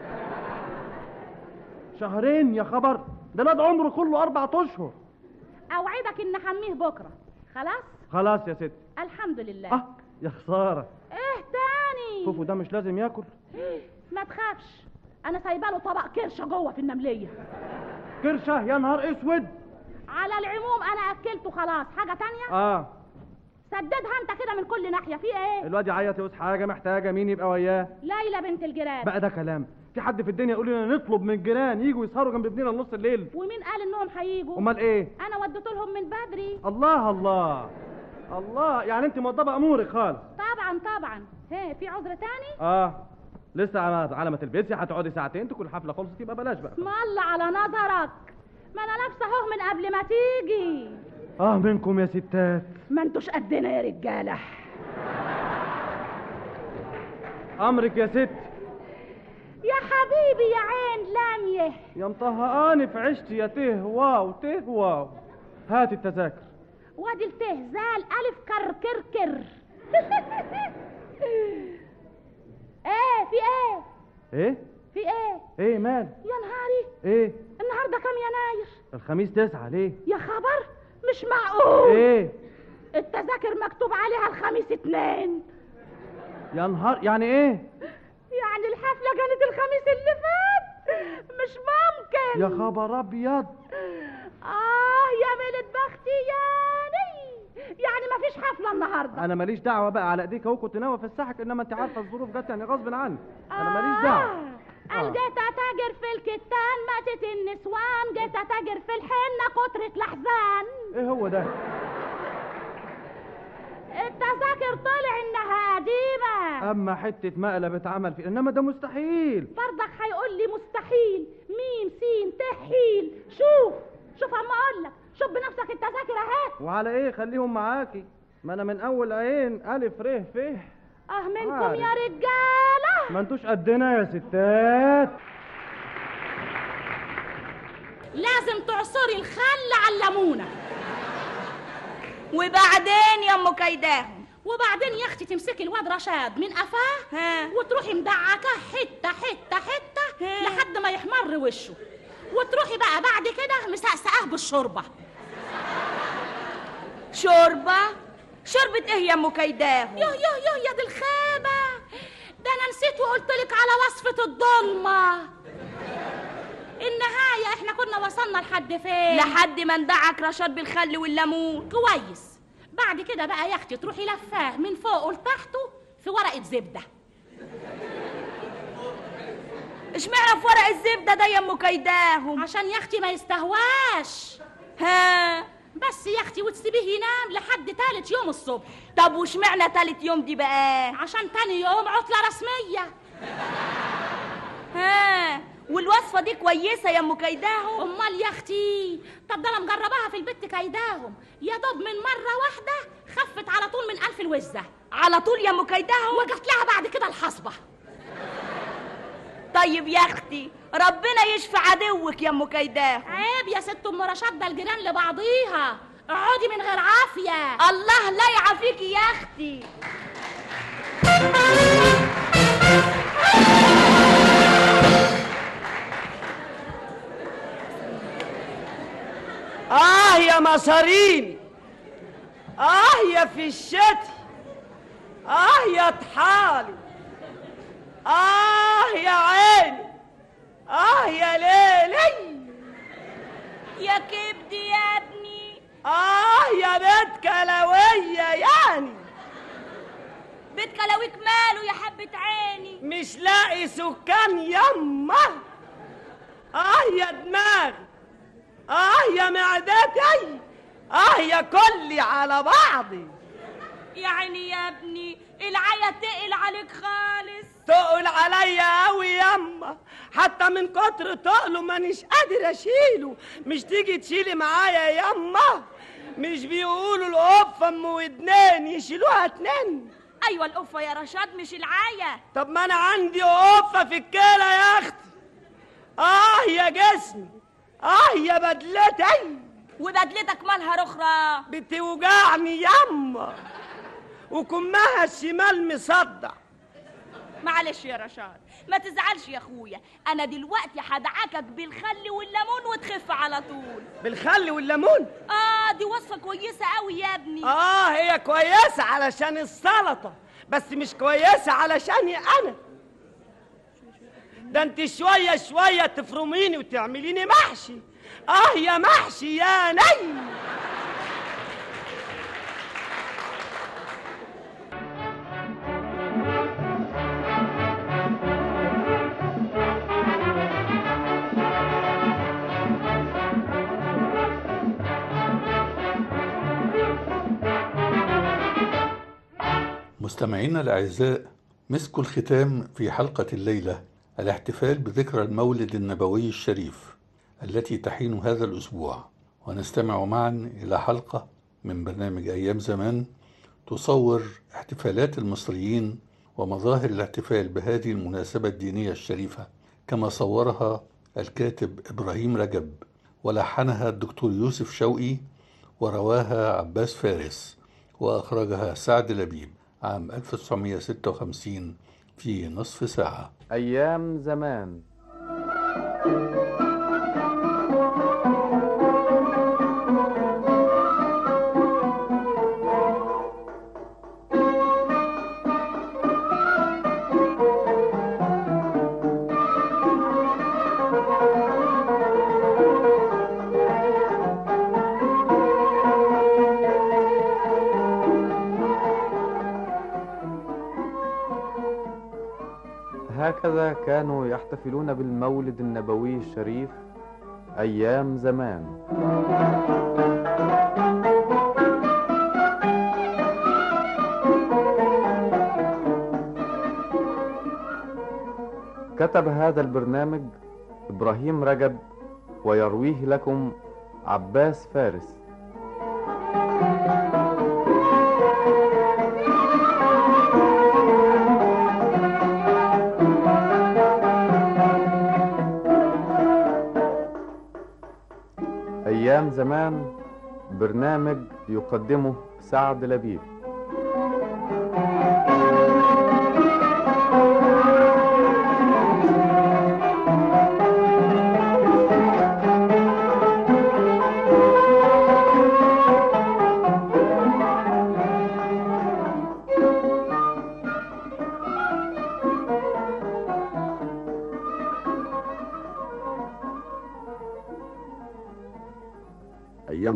شهرين يا خبر ده الواد عمره كله اربع اشهر اوعدك ان احميه بكرة خلاص خلاص يا ست الحمد لله اه يا خساره ايه تاني فوفو ده مش لازم ياكل ما تخافش انا سايبه له طبق كرشه جوه في النمليه كرشه يا نهار اسود على العموم انا اكلته خلاص حاجه تانية اه سددها انت كده من كل ناحيه في ايه الواد يعيط يقول حاجه محتاجه مين يبقى وياه ليلى بنت الجيران بقى ده كلام في حد في الدنيا يقول لنا نطلب من الجيران يجوا يسهروا جنب ابننا نص الليل ومين قال انهم هيجوا امال ايه انا وديت لهم من بدري الله الله الله يعني انت موضبه امورك خالص طبعا طبعا هي في عذر تاني اه لسه على على ما تلبسي هتقعدي ساعتين تكون الحفله خلصت يبقى بلاش بقى اسم الله على نظرك ما انا لابسه اهو من قبل ما تيجي اه منكم يا ستات ما انتوش قدنا يا رجاله امرك يا ست يا حبيبي يا عين لاميه يا مطهقاني في عشتي يا ته واو ته واو هات التذاكر وادي الته زال الف كر كر كر ايه في ايه ايه في ايه ايه مال يا نهاري ايه النهارده كام يناير الخميس تسعة ليه يا خبر مش معقول ايه التذاكر مكتوب عليها الخميس اتنين يا نهار يعني ايه يعني الحفلة كانت الخميس اللي فات مش ممكن يا خبر ابيض اه يا ميلة بختي يعني يعني مفيش حفلة النهاردة انا ماليش دعوه بقى على ايديك اهو كنت ناوي افسحك انما انت عارفه الظروف جت يعني غصب عني انا ماليش دعوه قال جيت اتاجر في الكتان ماتت النسوان جيت اتاجر في الحنة كترة الاحزان ايه هو ده التذاكر طلع انها قديمة اما حته مقلب اتعمل فيه انما ده مستحيل برضك هيقول لي مستحيل ميم سين تحيل شوف شوف اما اقول لك شوف بنفسك التذاكر اهي وعلى ايه خليهم معاكي ما انا من اول عين الف ر ف اه منكم عارف. يا رجالة ما انتوش قدنا يا ستات لازم تعصري الخل على الليمونة وبعدين يا ام كيداهم وبعدين يا اختي تمسكي الواد رشاد من قفاه وتروحي مدعكاه حته حته حته لحد ما يحمر وشه وتروحي بقى بعد كده مسقسقاه بالشوربه شوربه شوربه ايه يا ام كيداهم يوه يوه يوه يا دي الخيبه ده انا نسيت وقلت لك على وصفه الضلمه النهاية احنا كنا وصلنا لحد فين لحد ما ندعك رشاد بالخل والليمون كويس بعد كده بقى يا اختي تروحي لفاه من فوق لتحته في ورقة زبدة اشمعنى في ورق الزبدة ده يا ام كيداهم عشان يا اختي ما يستهواش ها بس يا اختي وتسيبيه ينام لحد تالت يوم الصبح طب واشمعنى تالت يوم دي بقى عشان تاني يوم عطلة رسمية ها والوصفة دي كويسة يا ام كيداهم امال يا اختي طب ده انا مجرباها في البيت كيداهم يا دوب من مرة واحدة خفت على طول من ألف الوزة على طول يا ام كيداهم وجت لها بعد كده الحصبة طيب يا اختي ربنا يشفي عدوك يا ام كيداهم عيب يا ست ام رشاد ده الجيران لبعضيها اقعدي من غير عافية الله لا يعافيكي يا اختي آه يا مصاريني آه يا في الشتي آه يا طحالي آه يا عيني آه يا ليلي يا كبدي يا ابني آه يا بيت كلاوية يعني بيت كلاويك ماله يا حبة عيني مش لاقي سكان يما آه يا دماغي آه يا معدتي آه يا كلي على بعضي يا عيني يا ابني العيا تقل عليك خالص تقل عليا قوي يما حتى من كتر تقله مانيش قادر اشيله مش تيجي تشيلي معايا يما مش بيقولوا القفه ام ودنين يشيلوها اتنين ايوه القفه يا رشاد مش العيا طب ما انا عندي قفه في الكلى يا اختي اه يا جسمي اه يا بدلتي وبدلتك مالها رخرة بتوجعني يما وكمها الشمال مصدع معلش يا رشاد ما تزعلش يا اخويا انا دلوقتي هدعكك بالخل والليمون وتخف على طول بالخل والليمون اه دي وصفه كويسه قوي يا ابني اه هي كويسه علشان السلطه بس مش كويسه علشاني انا ده انت شويه شويه تفرميني وتعمليني محشي اه يا محشي يا ني مستمعينا الأعزاء مسكوا الختام في حلقة الليلة الاحتفال بذكرى المولد النبوي الشريف التي تحين هذا الأسبوع ونستمع معا إلى حلقة من برنامج أيام زمان تصور احتفالات المصريين ومظاهر الاحتفال بهذه المناسبة الدينية الشريفة كما صورها الكاتب إبراهيم رجب ولحنها الدكتور يوسف شوقي ورواها عباس فارس وأخرجها سعد لبيب عام 1956 في نصف ساعة أيام زمان هكذا كانوا يحتفلون بالمولد النبوي الشريف أيام زمان كتب هذا البرنامج إبراهيم رجب ويرويه لكم عباس فارس أيام زمان برنامج يقدمه سعد لبيب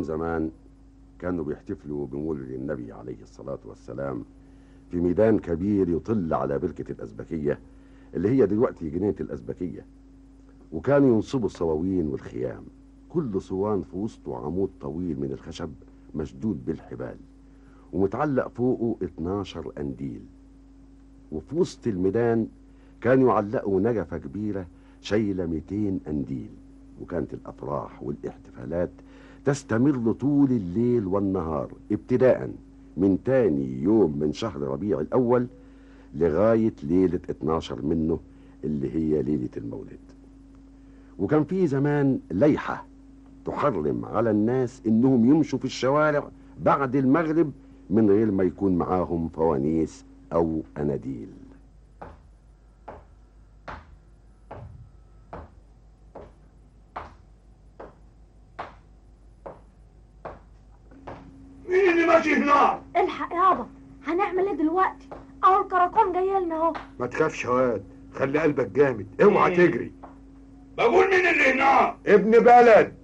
زمان كانوا بيحتفلوا بمولد النبي عليه الصلاة والسلام في ميدان كبير يطل على بركة الأزبكية اللي هي دلوقتي جنينة الأزبكية وكانوا ينصبوا الصواوين والخيام كل صوان في وسطه عمود طويل من الخشب مشدود بالحبال ومتعلق فوقه 12 قنديل وفي وسط الميدان كانوا يعلقوا نجفة كبيرة شايلة 200 قنديل وكانت الأفراح والاحتفالات تستمر طول الليل والنهار ابتداء من تاني يوم من شهر ربيع الأول لغاية ليلة 12 منه اللي هي ليلة المولد وكان في زمان ليحة تحرم على الناس إنهم يمشوا في الشوارع بعد المغرب من غير ما يكون معاهم فوانيس أو أناديل مين اللي ماشي هناك؟ الحق يابا هنعمل ايه دلوقتي اهو الكراكون جاي لنا اهو ما تخافش يا واد خلي قلبك جامد اوعى تجري بقول مين اللي هناك؟ ابن بلد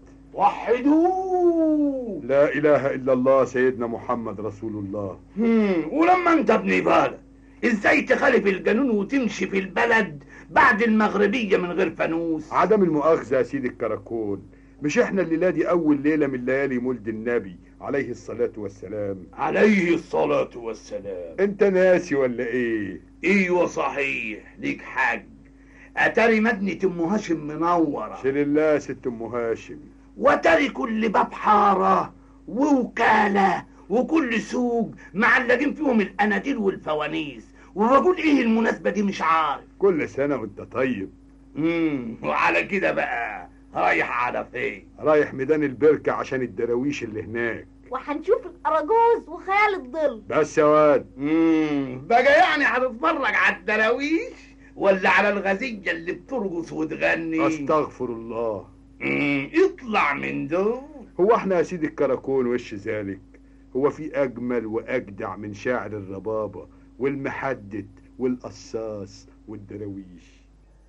وحدوه لا اله الا الله سيدنا محمد رسول الله هم، ولما انت ابن بلد ازاي تخالف القانون وتمشي في البلد بعد المغربية من غير فانوس عدم المؤاخذة يا سيدي الكراكون مش احنا الليلة دي أول ليلة من ليالي مولد النبي عليه الصلاة والسلام عليه الصلاة والسلام انت ناسي ولا ايه ايوه صحيح ليك حق اتاري مدنة ام هاشم منورة شيل الله يا ست ام هاشم واتاري كل باب حارة ووكالة وكل سوق معلقين فيهم الاناديل والفوانيس وبقول ايه المناسبة دي مش عارف كل سنة وانت طيب امم وعلى كده بقى رايح على فين رايح ميدان البركة عشان الدراويش اللي هناك وهنشوف الاراجوز وخيال الظل بس يا واد امم بقى يعني هتتفرج على الدراويش ولا على الغزية اللي بترقص وتغني استغفر الله امم اطلع من دول هو احنا يا سيدي الكراكون وش ذلك هو في اجمل واجدع من شاعر الربابة والمحدد والقصاص والدراويش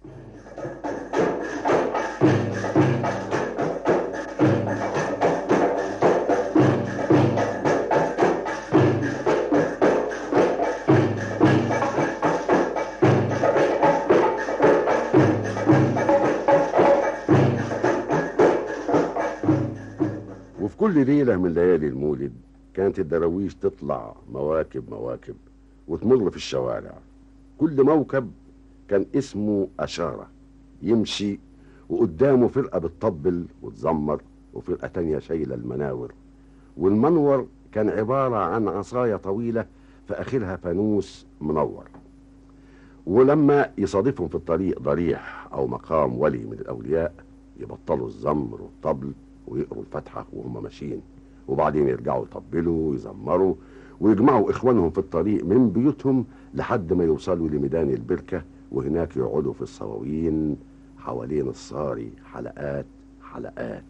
وفي كل ليلة من ليالي المولد كانت الدراويش تطلع مواكب مواكب وتمر في الشوارع كل موكب كان اسمه أشارة يمشي وقدامه فرقة بتطبل وتزمر وفرقة تانية شايلة المناور والمنور كان عبارة عن عصاية طويلة في آخرها فانوس منور ولما يصادفهم في الطريق ضريح أو مقام ولي من الأولياء يبطلوا الزمر والطبل ويقروا الفاتحة وهم ماشيين وبعدين يرجعوا يطبلوا ويزمروا ويجمعوا إخوانهم في الطريق من بيوتهم لحد ما يوصلوا لميدان البركة وهناك يقعدوا في الصواوين حوالين الصاري حلقات حلقات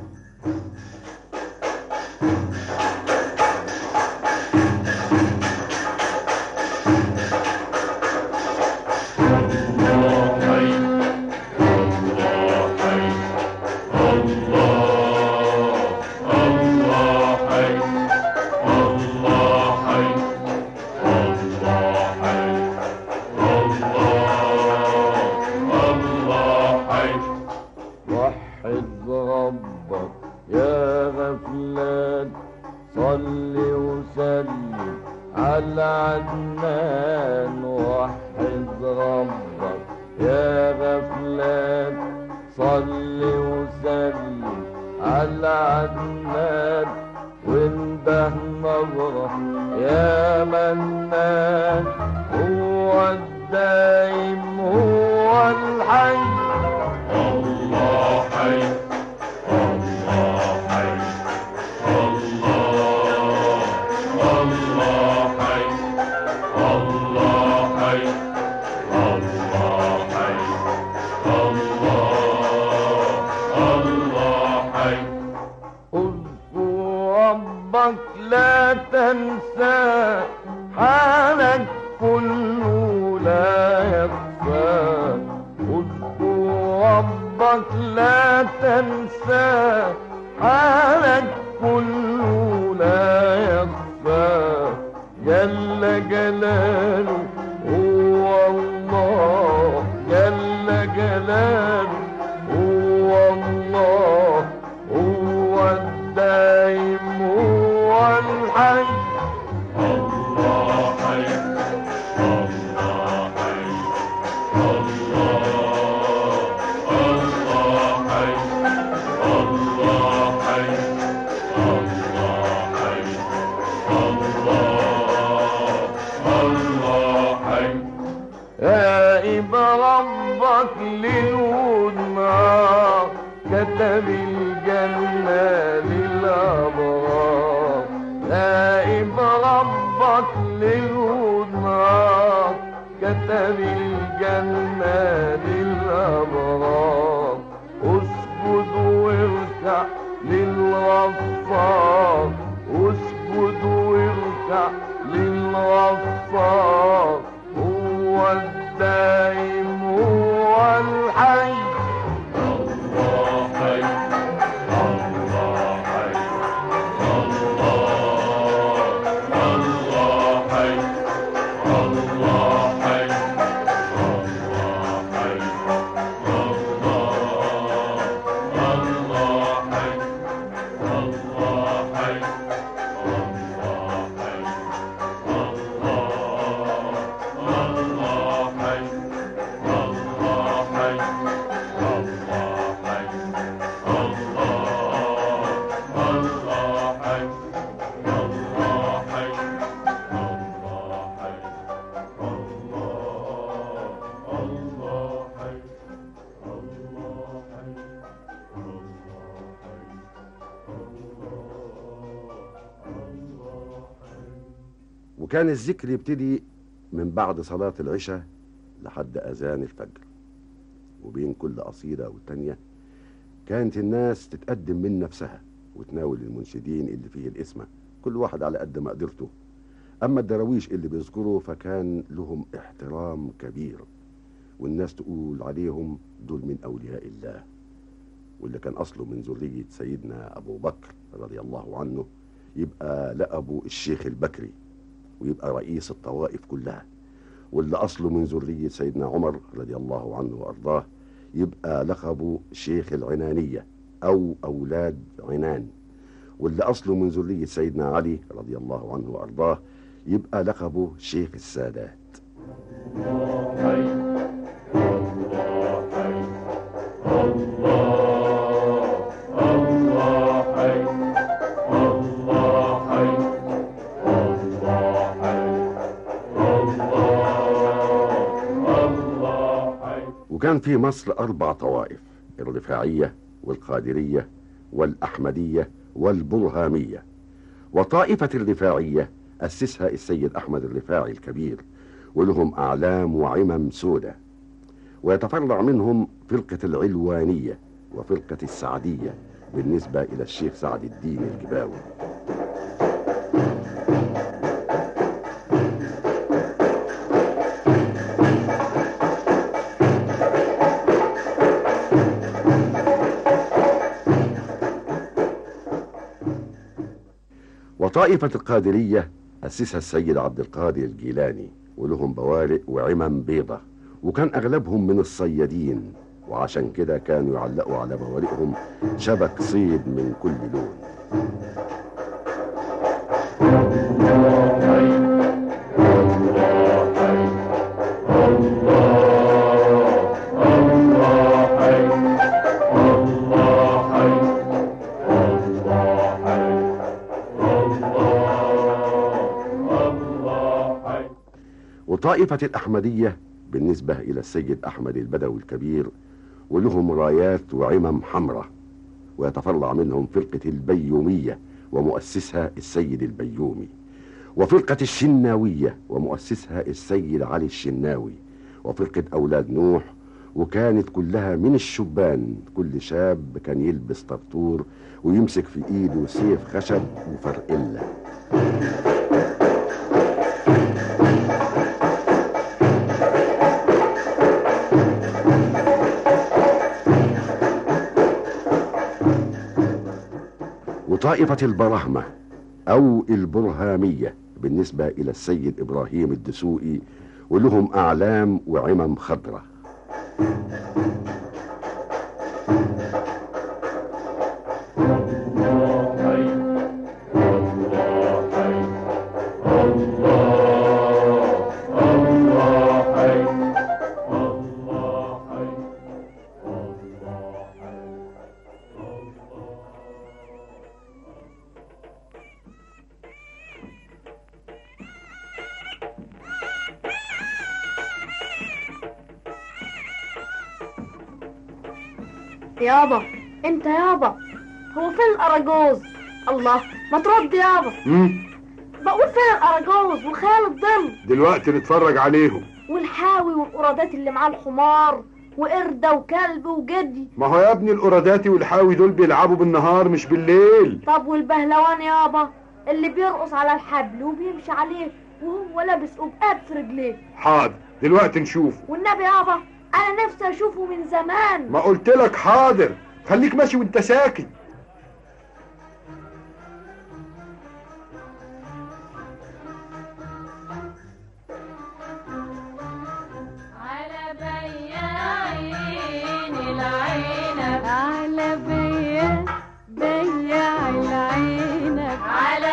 وحد ربك يا غفلان صل وسلم على عدنان وحد ربك يا غفلان صل وسلم على عدنان وانده نظرة يا منان هو الدايم هو الحي الله حي الله حي الله الله حي الله حي الله حي الله الله حي اذكر ربك لا تنسى حالك كله لا يخفى اذكر ربك لا تنسى حالك كله جل جلاله هو الله جل جلاله هو الله هو الدائم هو الحي الله حي الله حي الله الله حي الله حي الله حي الله الله حي غائب ربك للود معاه كتب الجنة للأبرار غائب ربك للود معاه كتب الجنة للأبرار اسجد واركع للغفار اسجد واركع للغفار هو الدائم هو الحي الله حي الله حي الله الله حي الله حي الله حي الله الله حي الله حي الله حي الله حي الله حي الله حي الله الله حي الله حي الله حي الله الله حي الله حي وكان الذكر يبتدي من بعد صلاة العشاء لحد أذان الفجر وبين كل قصيدة والتانية كانت الناس تتقدم من نفسها وتناول المنشدين اللي فيه الاسمة كل واحد على قد مقدرته أما الدراويش اللي بيذكروا فكان لهم احترام كبير والناس تقول عليهم دول من أولياء الله واللي كان أصله من ذرية سيدنا أبو بكر رضي الله عنه يبقى لقبه الشيخ البكري ويبقى رئيس الطوائف كلها واللي أصله من ذرية سيدنا عمر رضي الله عنه وأرضاه يبقى لقبه شيخ العنانية أو أولاد عنان واللي أصله من ذرية سيدنا علي رضي الله عنه وأرضاه يبقى لقبه شيخ السادات وكان في مصر أربع طوائف الرفاعية والقادرية والأحمدية والبرهامية وطائفة الرفاعية أسسها السيد أحمد الرفاعي الكبير ولهم أعلام وعمم سودة ويتفرع منهم فرقة العلوانية وفرقة السعدية بالنسبة إلى الشيخ سعد الدين الجباوي وطائفة القادرية أسسها السيد عبد القادر الجيلاني ولهم بوارق وعمم بيضة وكان أغلبهم من الصيادين وعشان كده كانوا يعلقوا على بوارقهم شبك صيد من كل لون وطائفة الأحمدية بالنسبة إلى السيد أحمد البدوي الكبير ولهم رايات وعمم حمراء ويتفرع منهم فرقة البيومية ومؤسسها السيد البيومي وفرقة الشناوية ومؤسسها السيد علي الشناوي وفرقة أولاد نوح وكانت كلها من الشبان كل شاب كان يلبس طرطور ويمسك في ايده سيف خشب وفرقله وطائفة البرهمة أو البرهامية بالنسبة إلى السيد إبراهيم الدسوقي ولهم أعلام وعمم خضرة يابا انت يابا هو فين الاراجوز الله ما ترد يابا مم. بقول فين الاراجوز وخيال الظل دلوقتي نتفرج عليهم والحاوي والقرادات اللي معاه الحمار وقردة وكلب وجدي ما هو يا ابني القراداتي والحاوي دول بيلعبوا بالنهار مش بالليل طب والبهلوان يابا اللي بيرقص على الحبل وبيمشي عليه وهو لابس قبقاب في رجليه حاضر دلوقتي نشوف والنبي يابا انا نفسي اشوفه من زمان ما قلت لك حاضر خليك ماشي وانت ساكت على بياعين العنب على بياع بياع العنب على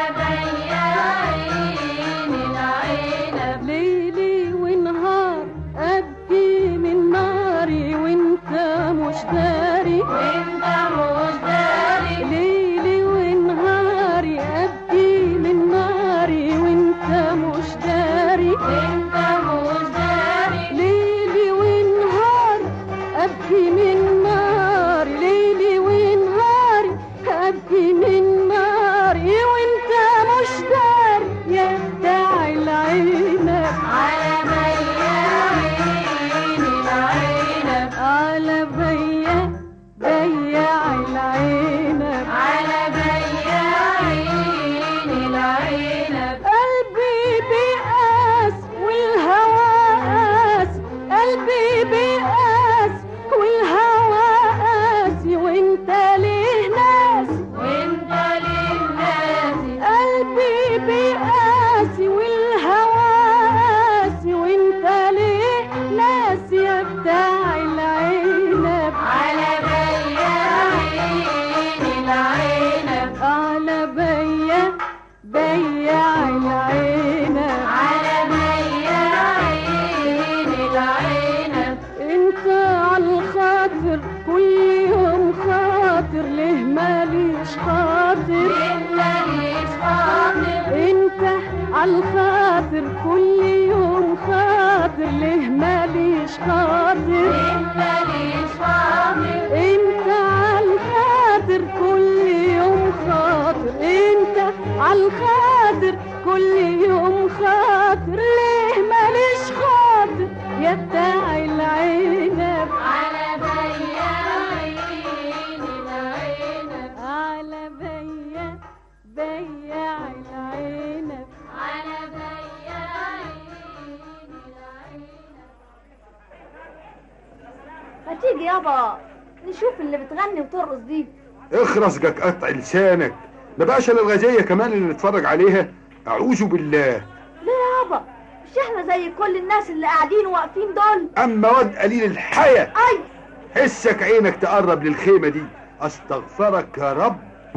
بياعين العنب ليلي ونهار ابكي من ناري وانت مش داري وانت مش داري ليلي ونهاري ابكي من ناري وانت مش داري وانت مش داري ليلي ونهاري ابكي من ناري ليلي ونهاري ابكي من ناري وانت مش داري يا بتاع العنب على بياعين العنب على بياع بياع العنب على بياعين العنب قلبي بيقاس والهوى قاس قلبي بيقاس والهوى قاسي وانت ليه ناسي وانت ليه ناسي قلبي بيقاسي والهوى قاسي وانت ليه ناسي يا بتاع العنب على بياعين العنب على بياع بياع العنب على بياعين العنب انت عالخاطر كل يوم خاطر ليه ماليش خاطر ليه ماليش خاطر انت عالخاطر كل يوم خاطر ليه ماليش خاطر ليه ماليش خاطر انت عالخاطر كل يوم خاطر انت عالخاطر كل يوم خاطر ليه ماليش خاطر يا بتاع العنب على بياعين العنب على بياع بياع العنب على بياعين ما تيجي يابا نشوف اللي بتغني وترقص دي اخرس جاك قطع لسانك ما بقاش الا الغزية كمان اللي نتفرج عليها اعوذ بالله ليه يابا مش احنا زي كل الناس اللي قاعدين واقفين دول اما واد قليل الحياة اي حسك عينك تقرب للخيمة دي استغفرك يا رب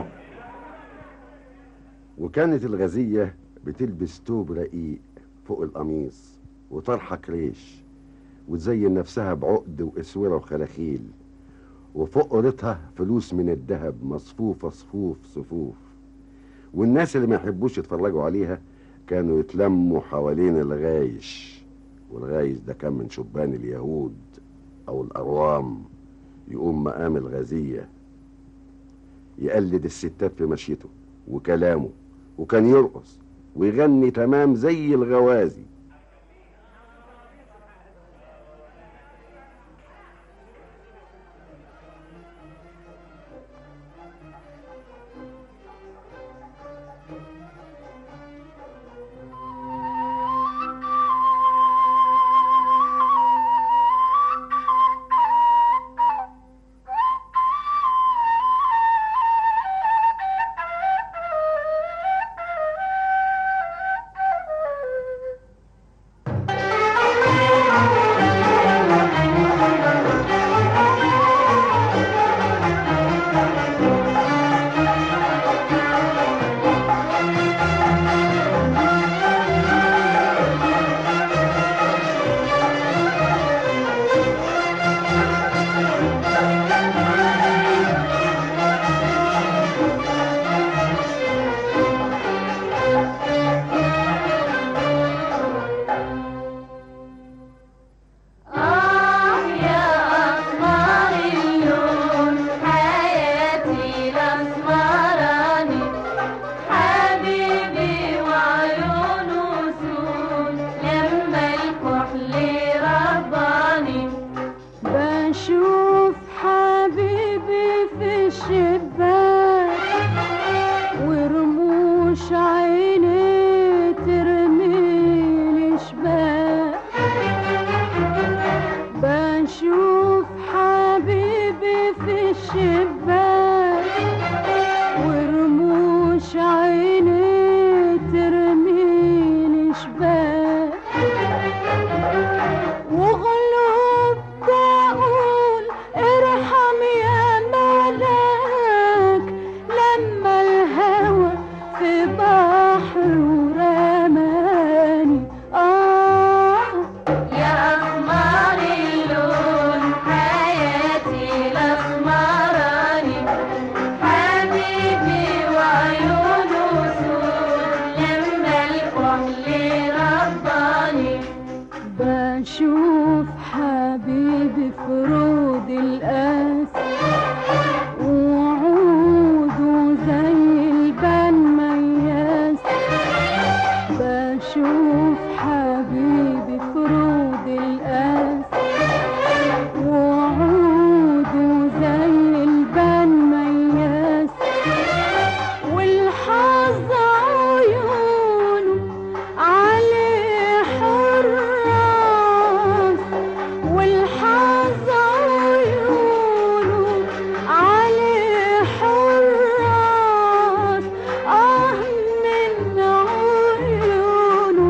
وكانت الغزية بتلبس توب رقيق فوق القميص وطرحة كريش وتزين نفسها بعقد واسوره وخلاخيل وفوق قرتها فلوس من الذهب مصفوفة صفوف صفوف والناس اللي ما يحبوش يتفرجوا عليها كانوا يتلموا حوالين الغايش والغايش ده كان من شبان اليهود أو الأروام يقوم مقام الغزية يقلد الستات في مشيته وكلامه وكان يرقص ويغني تمام زي الغوازي الأشباه وغلوب بقول ارحم يا ملاك لما الهوى في بحر ورماني آه يا أقمار اللون حياتي الأسمراني حبيبي وعيونه سود لما الكحل رباني بشوف حبيبي في رود القاس وعوده زي البان مياس بشوف حبيبي في رود القاس وعوده زي البان مياس والحظ عيونه عليه حراس والحظ عيونه عليه حراس آه من عيونه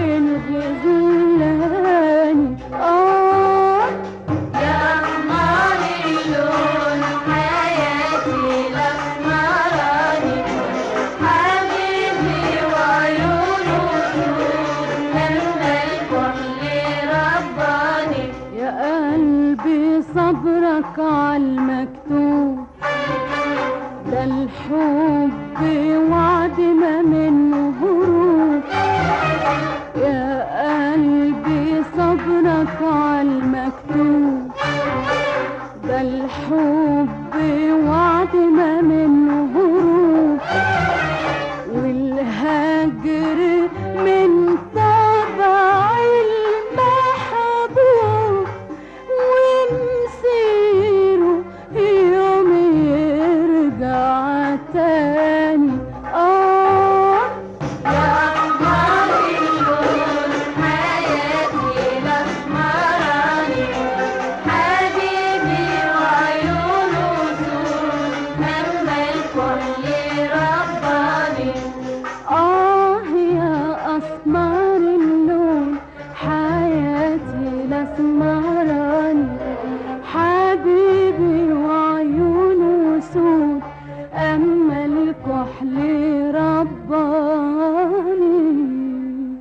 الغزلاني آه يا أقمار اللون حياتي الأسمراني حبيبي وعيونه سود لما الكحل رباني يا قلبي صبرك عالمكتوب ده الحب وعد ما منه هروب يا قلبي صبرك عالمكتوب ده الحب وعد ما منه هروب والهجر من طبع المحبوب ومسيره يوم يرجع تاني آه يا أقمار اللون حياتي الأسمراني حبيبي وعيونه سود لما الكحل رباني آه يا أسمر اللون حياتي الأسمراني حبيبي وعيونه سود أما الكحل رباني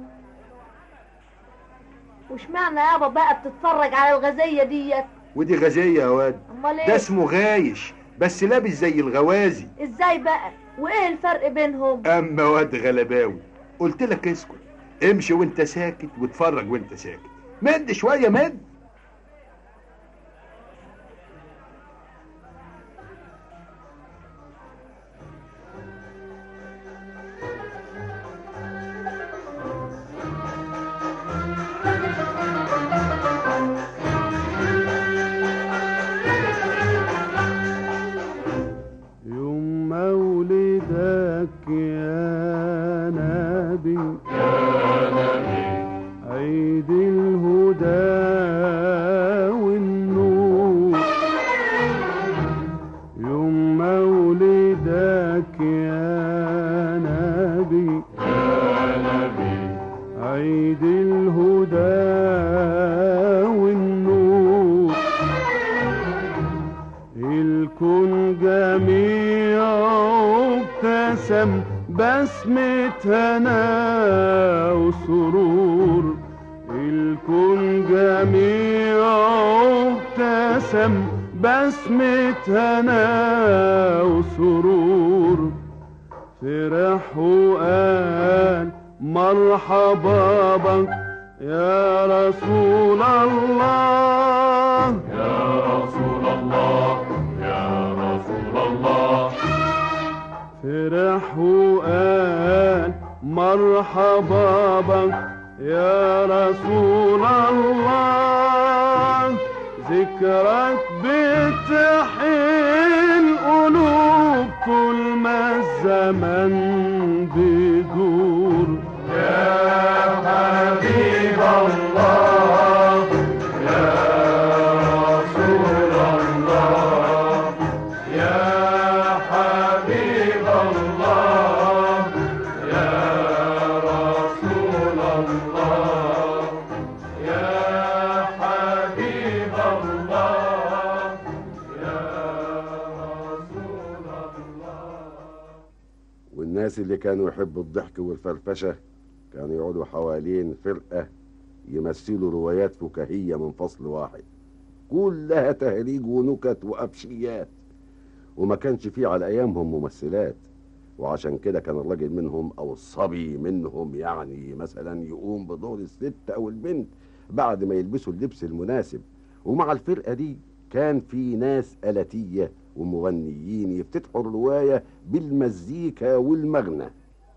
وشمعنا يابا بقى بتتفرج على الغزية ديت ودي غازية يا واد امال ايه ده اسمه غايش بس لابس زي الغوازي ازاي بقى وايه الفرق بينهم اما واد غلباوي قلت لك اسكت امشي وانت ساكت واتفرج وانت ساكت مد شويه مد يوم مولدك يا نبي عيد الهدى والنور يوم مولدك يا نبي عيد الهدى والنور الكون جميع ابتسم بسمة هنا وسرور الكون جميع ابتسم بسمة هنا وسرور فرح وقال مرحبا بك يا رسول الله يا رسول الله يا رسول الله فرح وقال مرحبا بك يا رسول الله ذكرك بتحيي القلوب طول ما الزمن بيدور يا حبيب الله يا رسول الله يا حبيب الله يا رسول الله يا حبيب الله يا رسول الله والناس اللي كانوا يحبوا الضحك والفرفشة كانوا يقعدوا حوالين فرقة يمثلوا روايات فكاهية من فصل واحد كلها تهريج ونكت وأبشيات وما كانش فيه على أيامهم ممثلات وعشان كده كان الراجل منهم أو الصبي منهم يعني مثلا يقوم بدور الست أو البنت بعد ما يلبسوا اللبس المناسب ومع الفرقة دي كان في ناس آلاتية ومغنيين يفتتحوا الرواية بالمزيكا والمغنى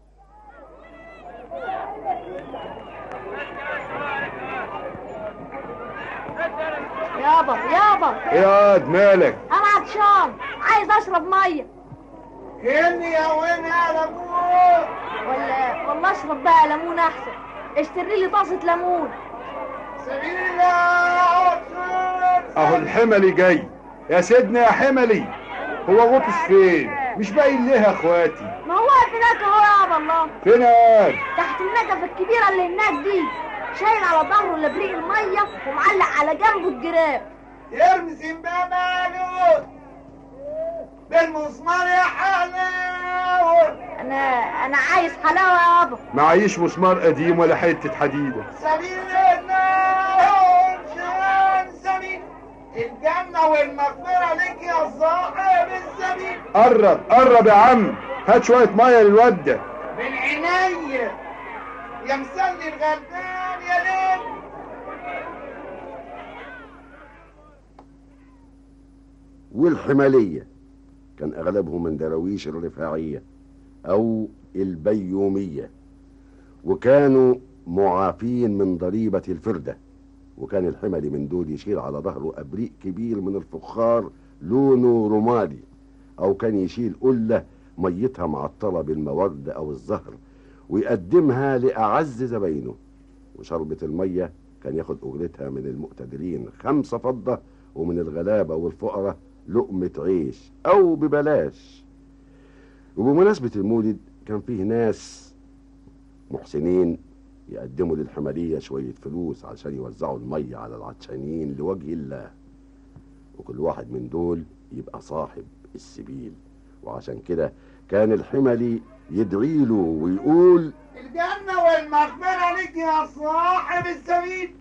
يابا يابا ايه يا مالك انا عطشان عايز اشرب ميه هني يا وين يا ليمون ولا ولا اشرب بقى ليمون احسن اشتري لي طاسه ليمون سبيلة اهو الحملي جاي يا سيدنا يا حملي هو غطس فين مش باين ليه يا اخواتي ما هو واقف هناك اهو يابا الله فين قاعد تحت النجفه الكبيره اللي هناك دي شايل على ظهره لبريق الميه ومعلق على جنبه الجراب يرمي سنبابه بالمسمار يا حلاوة انا انا عايز حلاوه يابا معيش مسمار قديم ولا حتة حديدة سبيلنا شان سبيل الجنة والمغفرة لك يا صاحب السبيل قرب قرب يا عم هات شوية مية للواد ده من عينيا يا مسلي الغلبان يا ليل والحمالية كان أغلبهم من دراويش الرفاعية أو البيومية وكانوا معافين من ضريبة الفردة وكان الحملي من دول يشيل على ظهره أبريق كبير من الفخار لونه رمادي أو كان يشيل قلة ميتها معطرة بالمورد أو الزهر ويقدمها لأعز زباينه وشربة المية كان ياخد أجرتها من المقتدرين خمسة فضة ومن الغلابة والفقراء لقمة عيش أو ببلاش وبمناسبة المولد كان فيه ناس محسنين يقدموا للحملية شوية فلوس عشان يوزعوا المية على العطشانين لوجه الله وكل واحد من دول يبقى صاحب السبيل وعشان كده كان الحملي يدعي له ويقول الجنة والمغفرة لك يا صاحب السبيل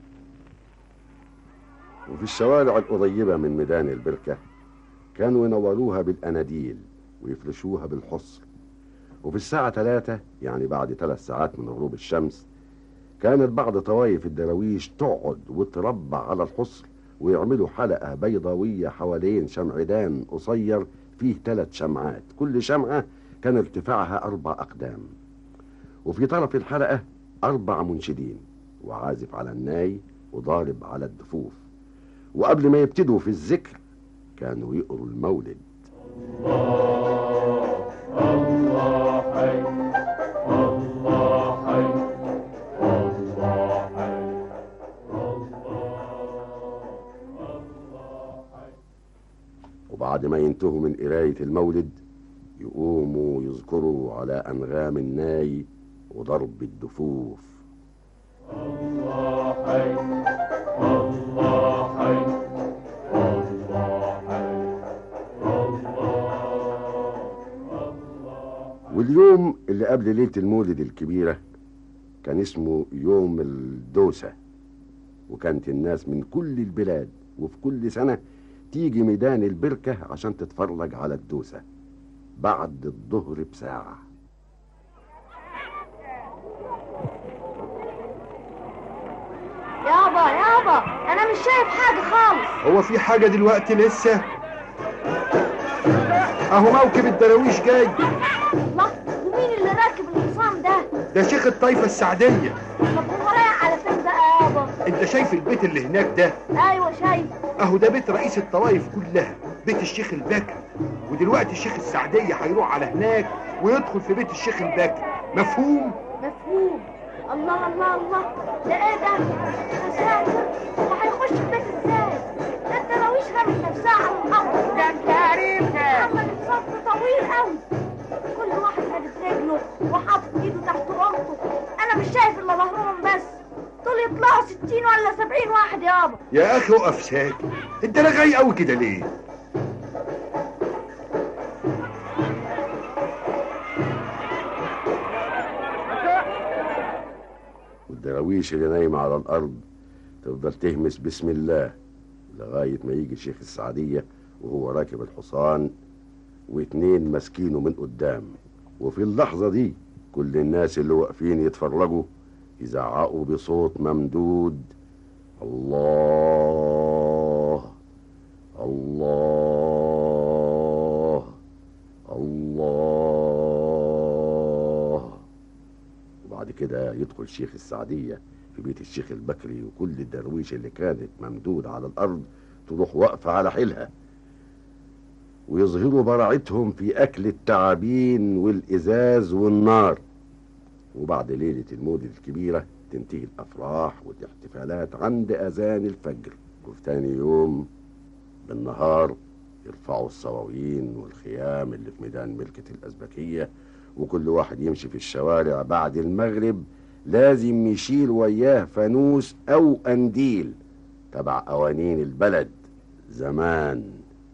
وفي الشوارع القريبة من ميدان البركة كانوا ينوروها بالأناديل ويفرشوها بالحصر وفي الساعة ثلاثة يعني بعد ثلاث ساعات من غروب الشمس كانت بعض طوائف الدراويش تقعد وتربع على الحصر ويعملوا حلقة بيضاوية حوالين شمعدان قصير فيه ثلاث شمعات كل شمعة كان ارتفاعها أربع أقدام وفي طرف الحلقة أربع منشدين وعازف على الناي وضارب على الدفوف وقبل ما يبتدوا في الذكر كانوا يقروا المولد الله حي الله حي الله حي وبعد ما ينتهوا من قراية المولد يقوموا يذكروا على أنغام الناي وضرب الدفوف الله حي الله حي الله حي واليوم اللي قبل ليلة المولد الكبيرة كان اسمه يوم الدوسة وكانت الناس من كل البلاد وفي كل سنة تيجي ميدان البركة عشان تتفرج على الدوسة بعد الظهر بساعة يابا يابا انا مش شايف حاجه خالص هو في حاجة دلوقتي لسه اهو موكب الدراويش جاي الله ومين اللي راكب الحصان ده ده شيخ الطائفة السعدية طب هو رايح على فين بقى يابا انت شايف البيت اللي هناك ده ايوه شايف اهو ده بيت رئيس الطوائف كلها بيت الشيخ البكر ودلوقتي الشيخ السعدية هيروح على هناك ويدخل في بيت الشيخ البكر مفهوم مفهوم الله الله الله ده ايه ده يا ساتر هو هيخش البيت ازاي ده الدراويش رمت نفسها على الارض ده انت عريفها عملت صف طويل قوي كل واحد مادت رجله وحاطط ايده تحت راسه انا مش شايف الا ظهرهم بس ستين ولا سبعين واحد يابا يا اخي اقف ساكت انت رغاي قوي كده ليه والدراويش اللي نايمة على الأرض تفضل تهمس بسم الله لغاية ما يجي شيخ السعدية وهو راكب الحصان واتنين ماسكينه من قدام وفي اللحظة دي كل الناس اللي واقفين يتفرجوا يزعقوا بصوت ممدود الله الله الله وبعد كده يدخل شيخ السعدية في بيت الشيخ البكري وكل الدرويش اللي كانت ممدودة على الأرض تروح واقفة على حيلها ويظهروا براعتهم في أكل التعابين والإزاز والنار وبعد ليلة المولد الكبيرة تنتهي الأفراح والاحتفالات عند أذان الفجر وفي تاني يوم بالنهار يرفعوا الصواوين والخيام اللي في ميدان ملكة الأزبكية وكل واحد يمشي في الشوارع بعد المغرب لازم يشيل وياه فانوس أو قنديل تبع قوانين البلد زمان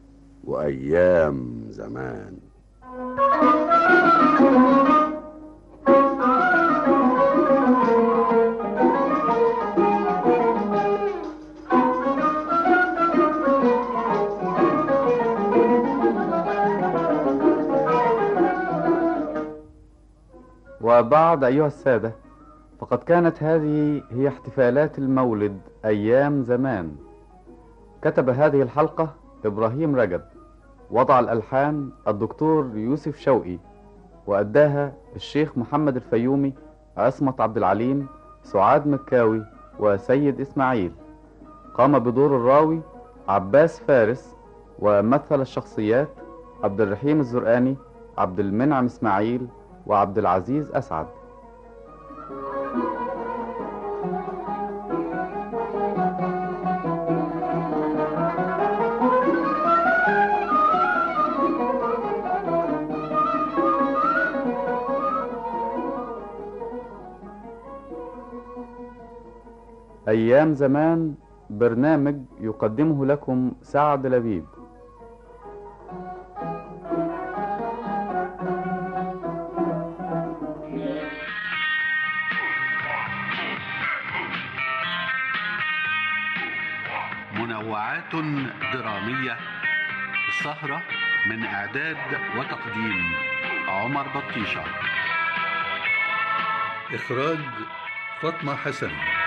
وأيام زمان وبعد أيها السادة فقد كانت هذه هي احتفالات المولد أيام زمان كتب هذه الحلقة إبراهيم رجب وضع الألحان الدكتور يوسف شوقي وأداها الشيخ محمد الفيومي عصمت عبد العليم سعاد مكاوي وسيد إسماعيل قام بدور الراوي عباس فارس ومثل الشخصيات عبد الرحيم الزرقاني عبد المنعم إسماعيل وعبد العزيز أسعد أيام زمان برنامج يقدمه لكم سعد لبيب منوعات درامية السهرة من إعداد وتقديم عمر بطيشة إخراج فاطمة حسن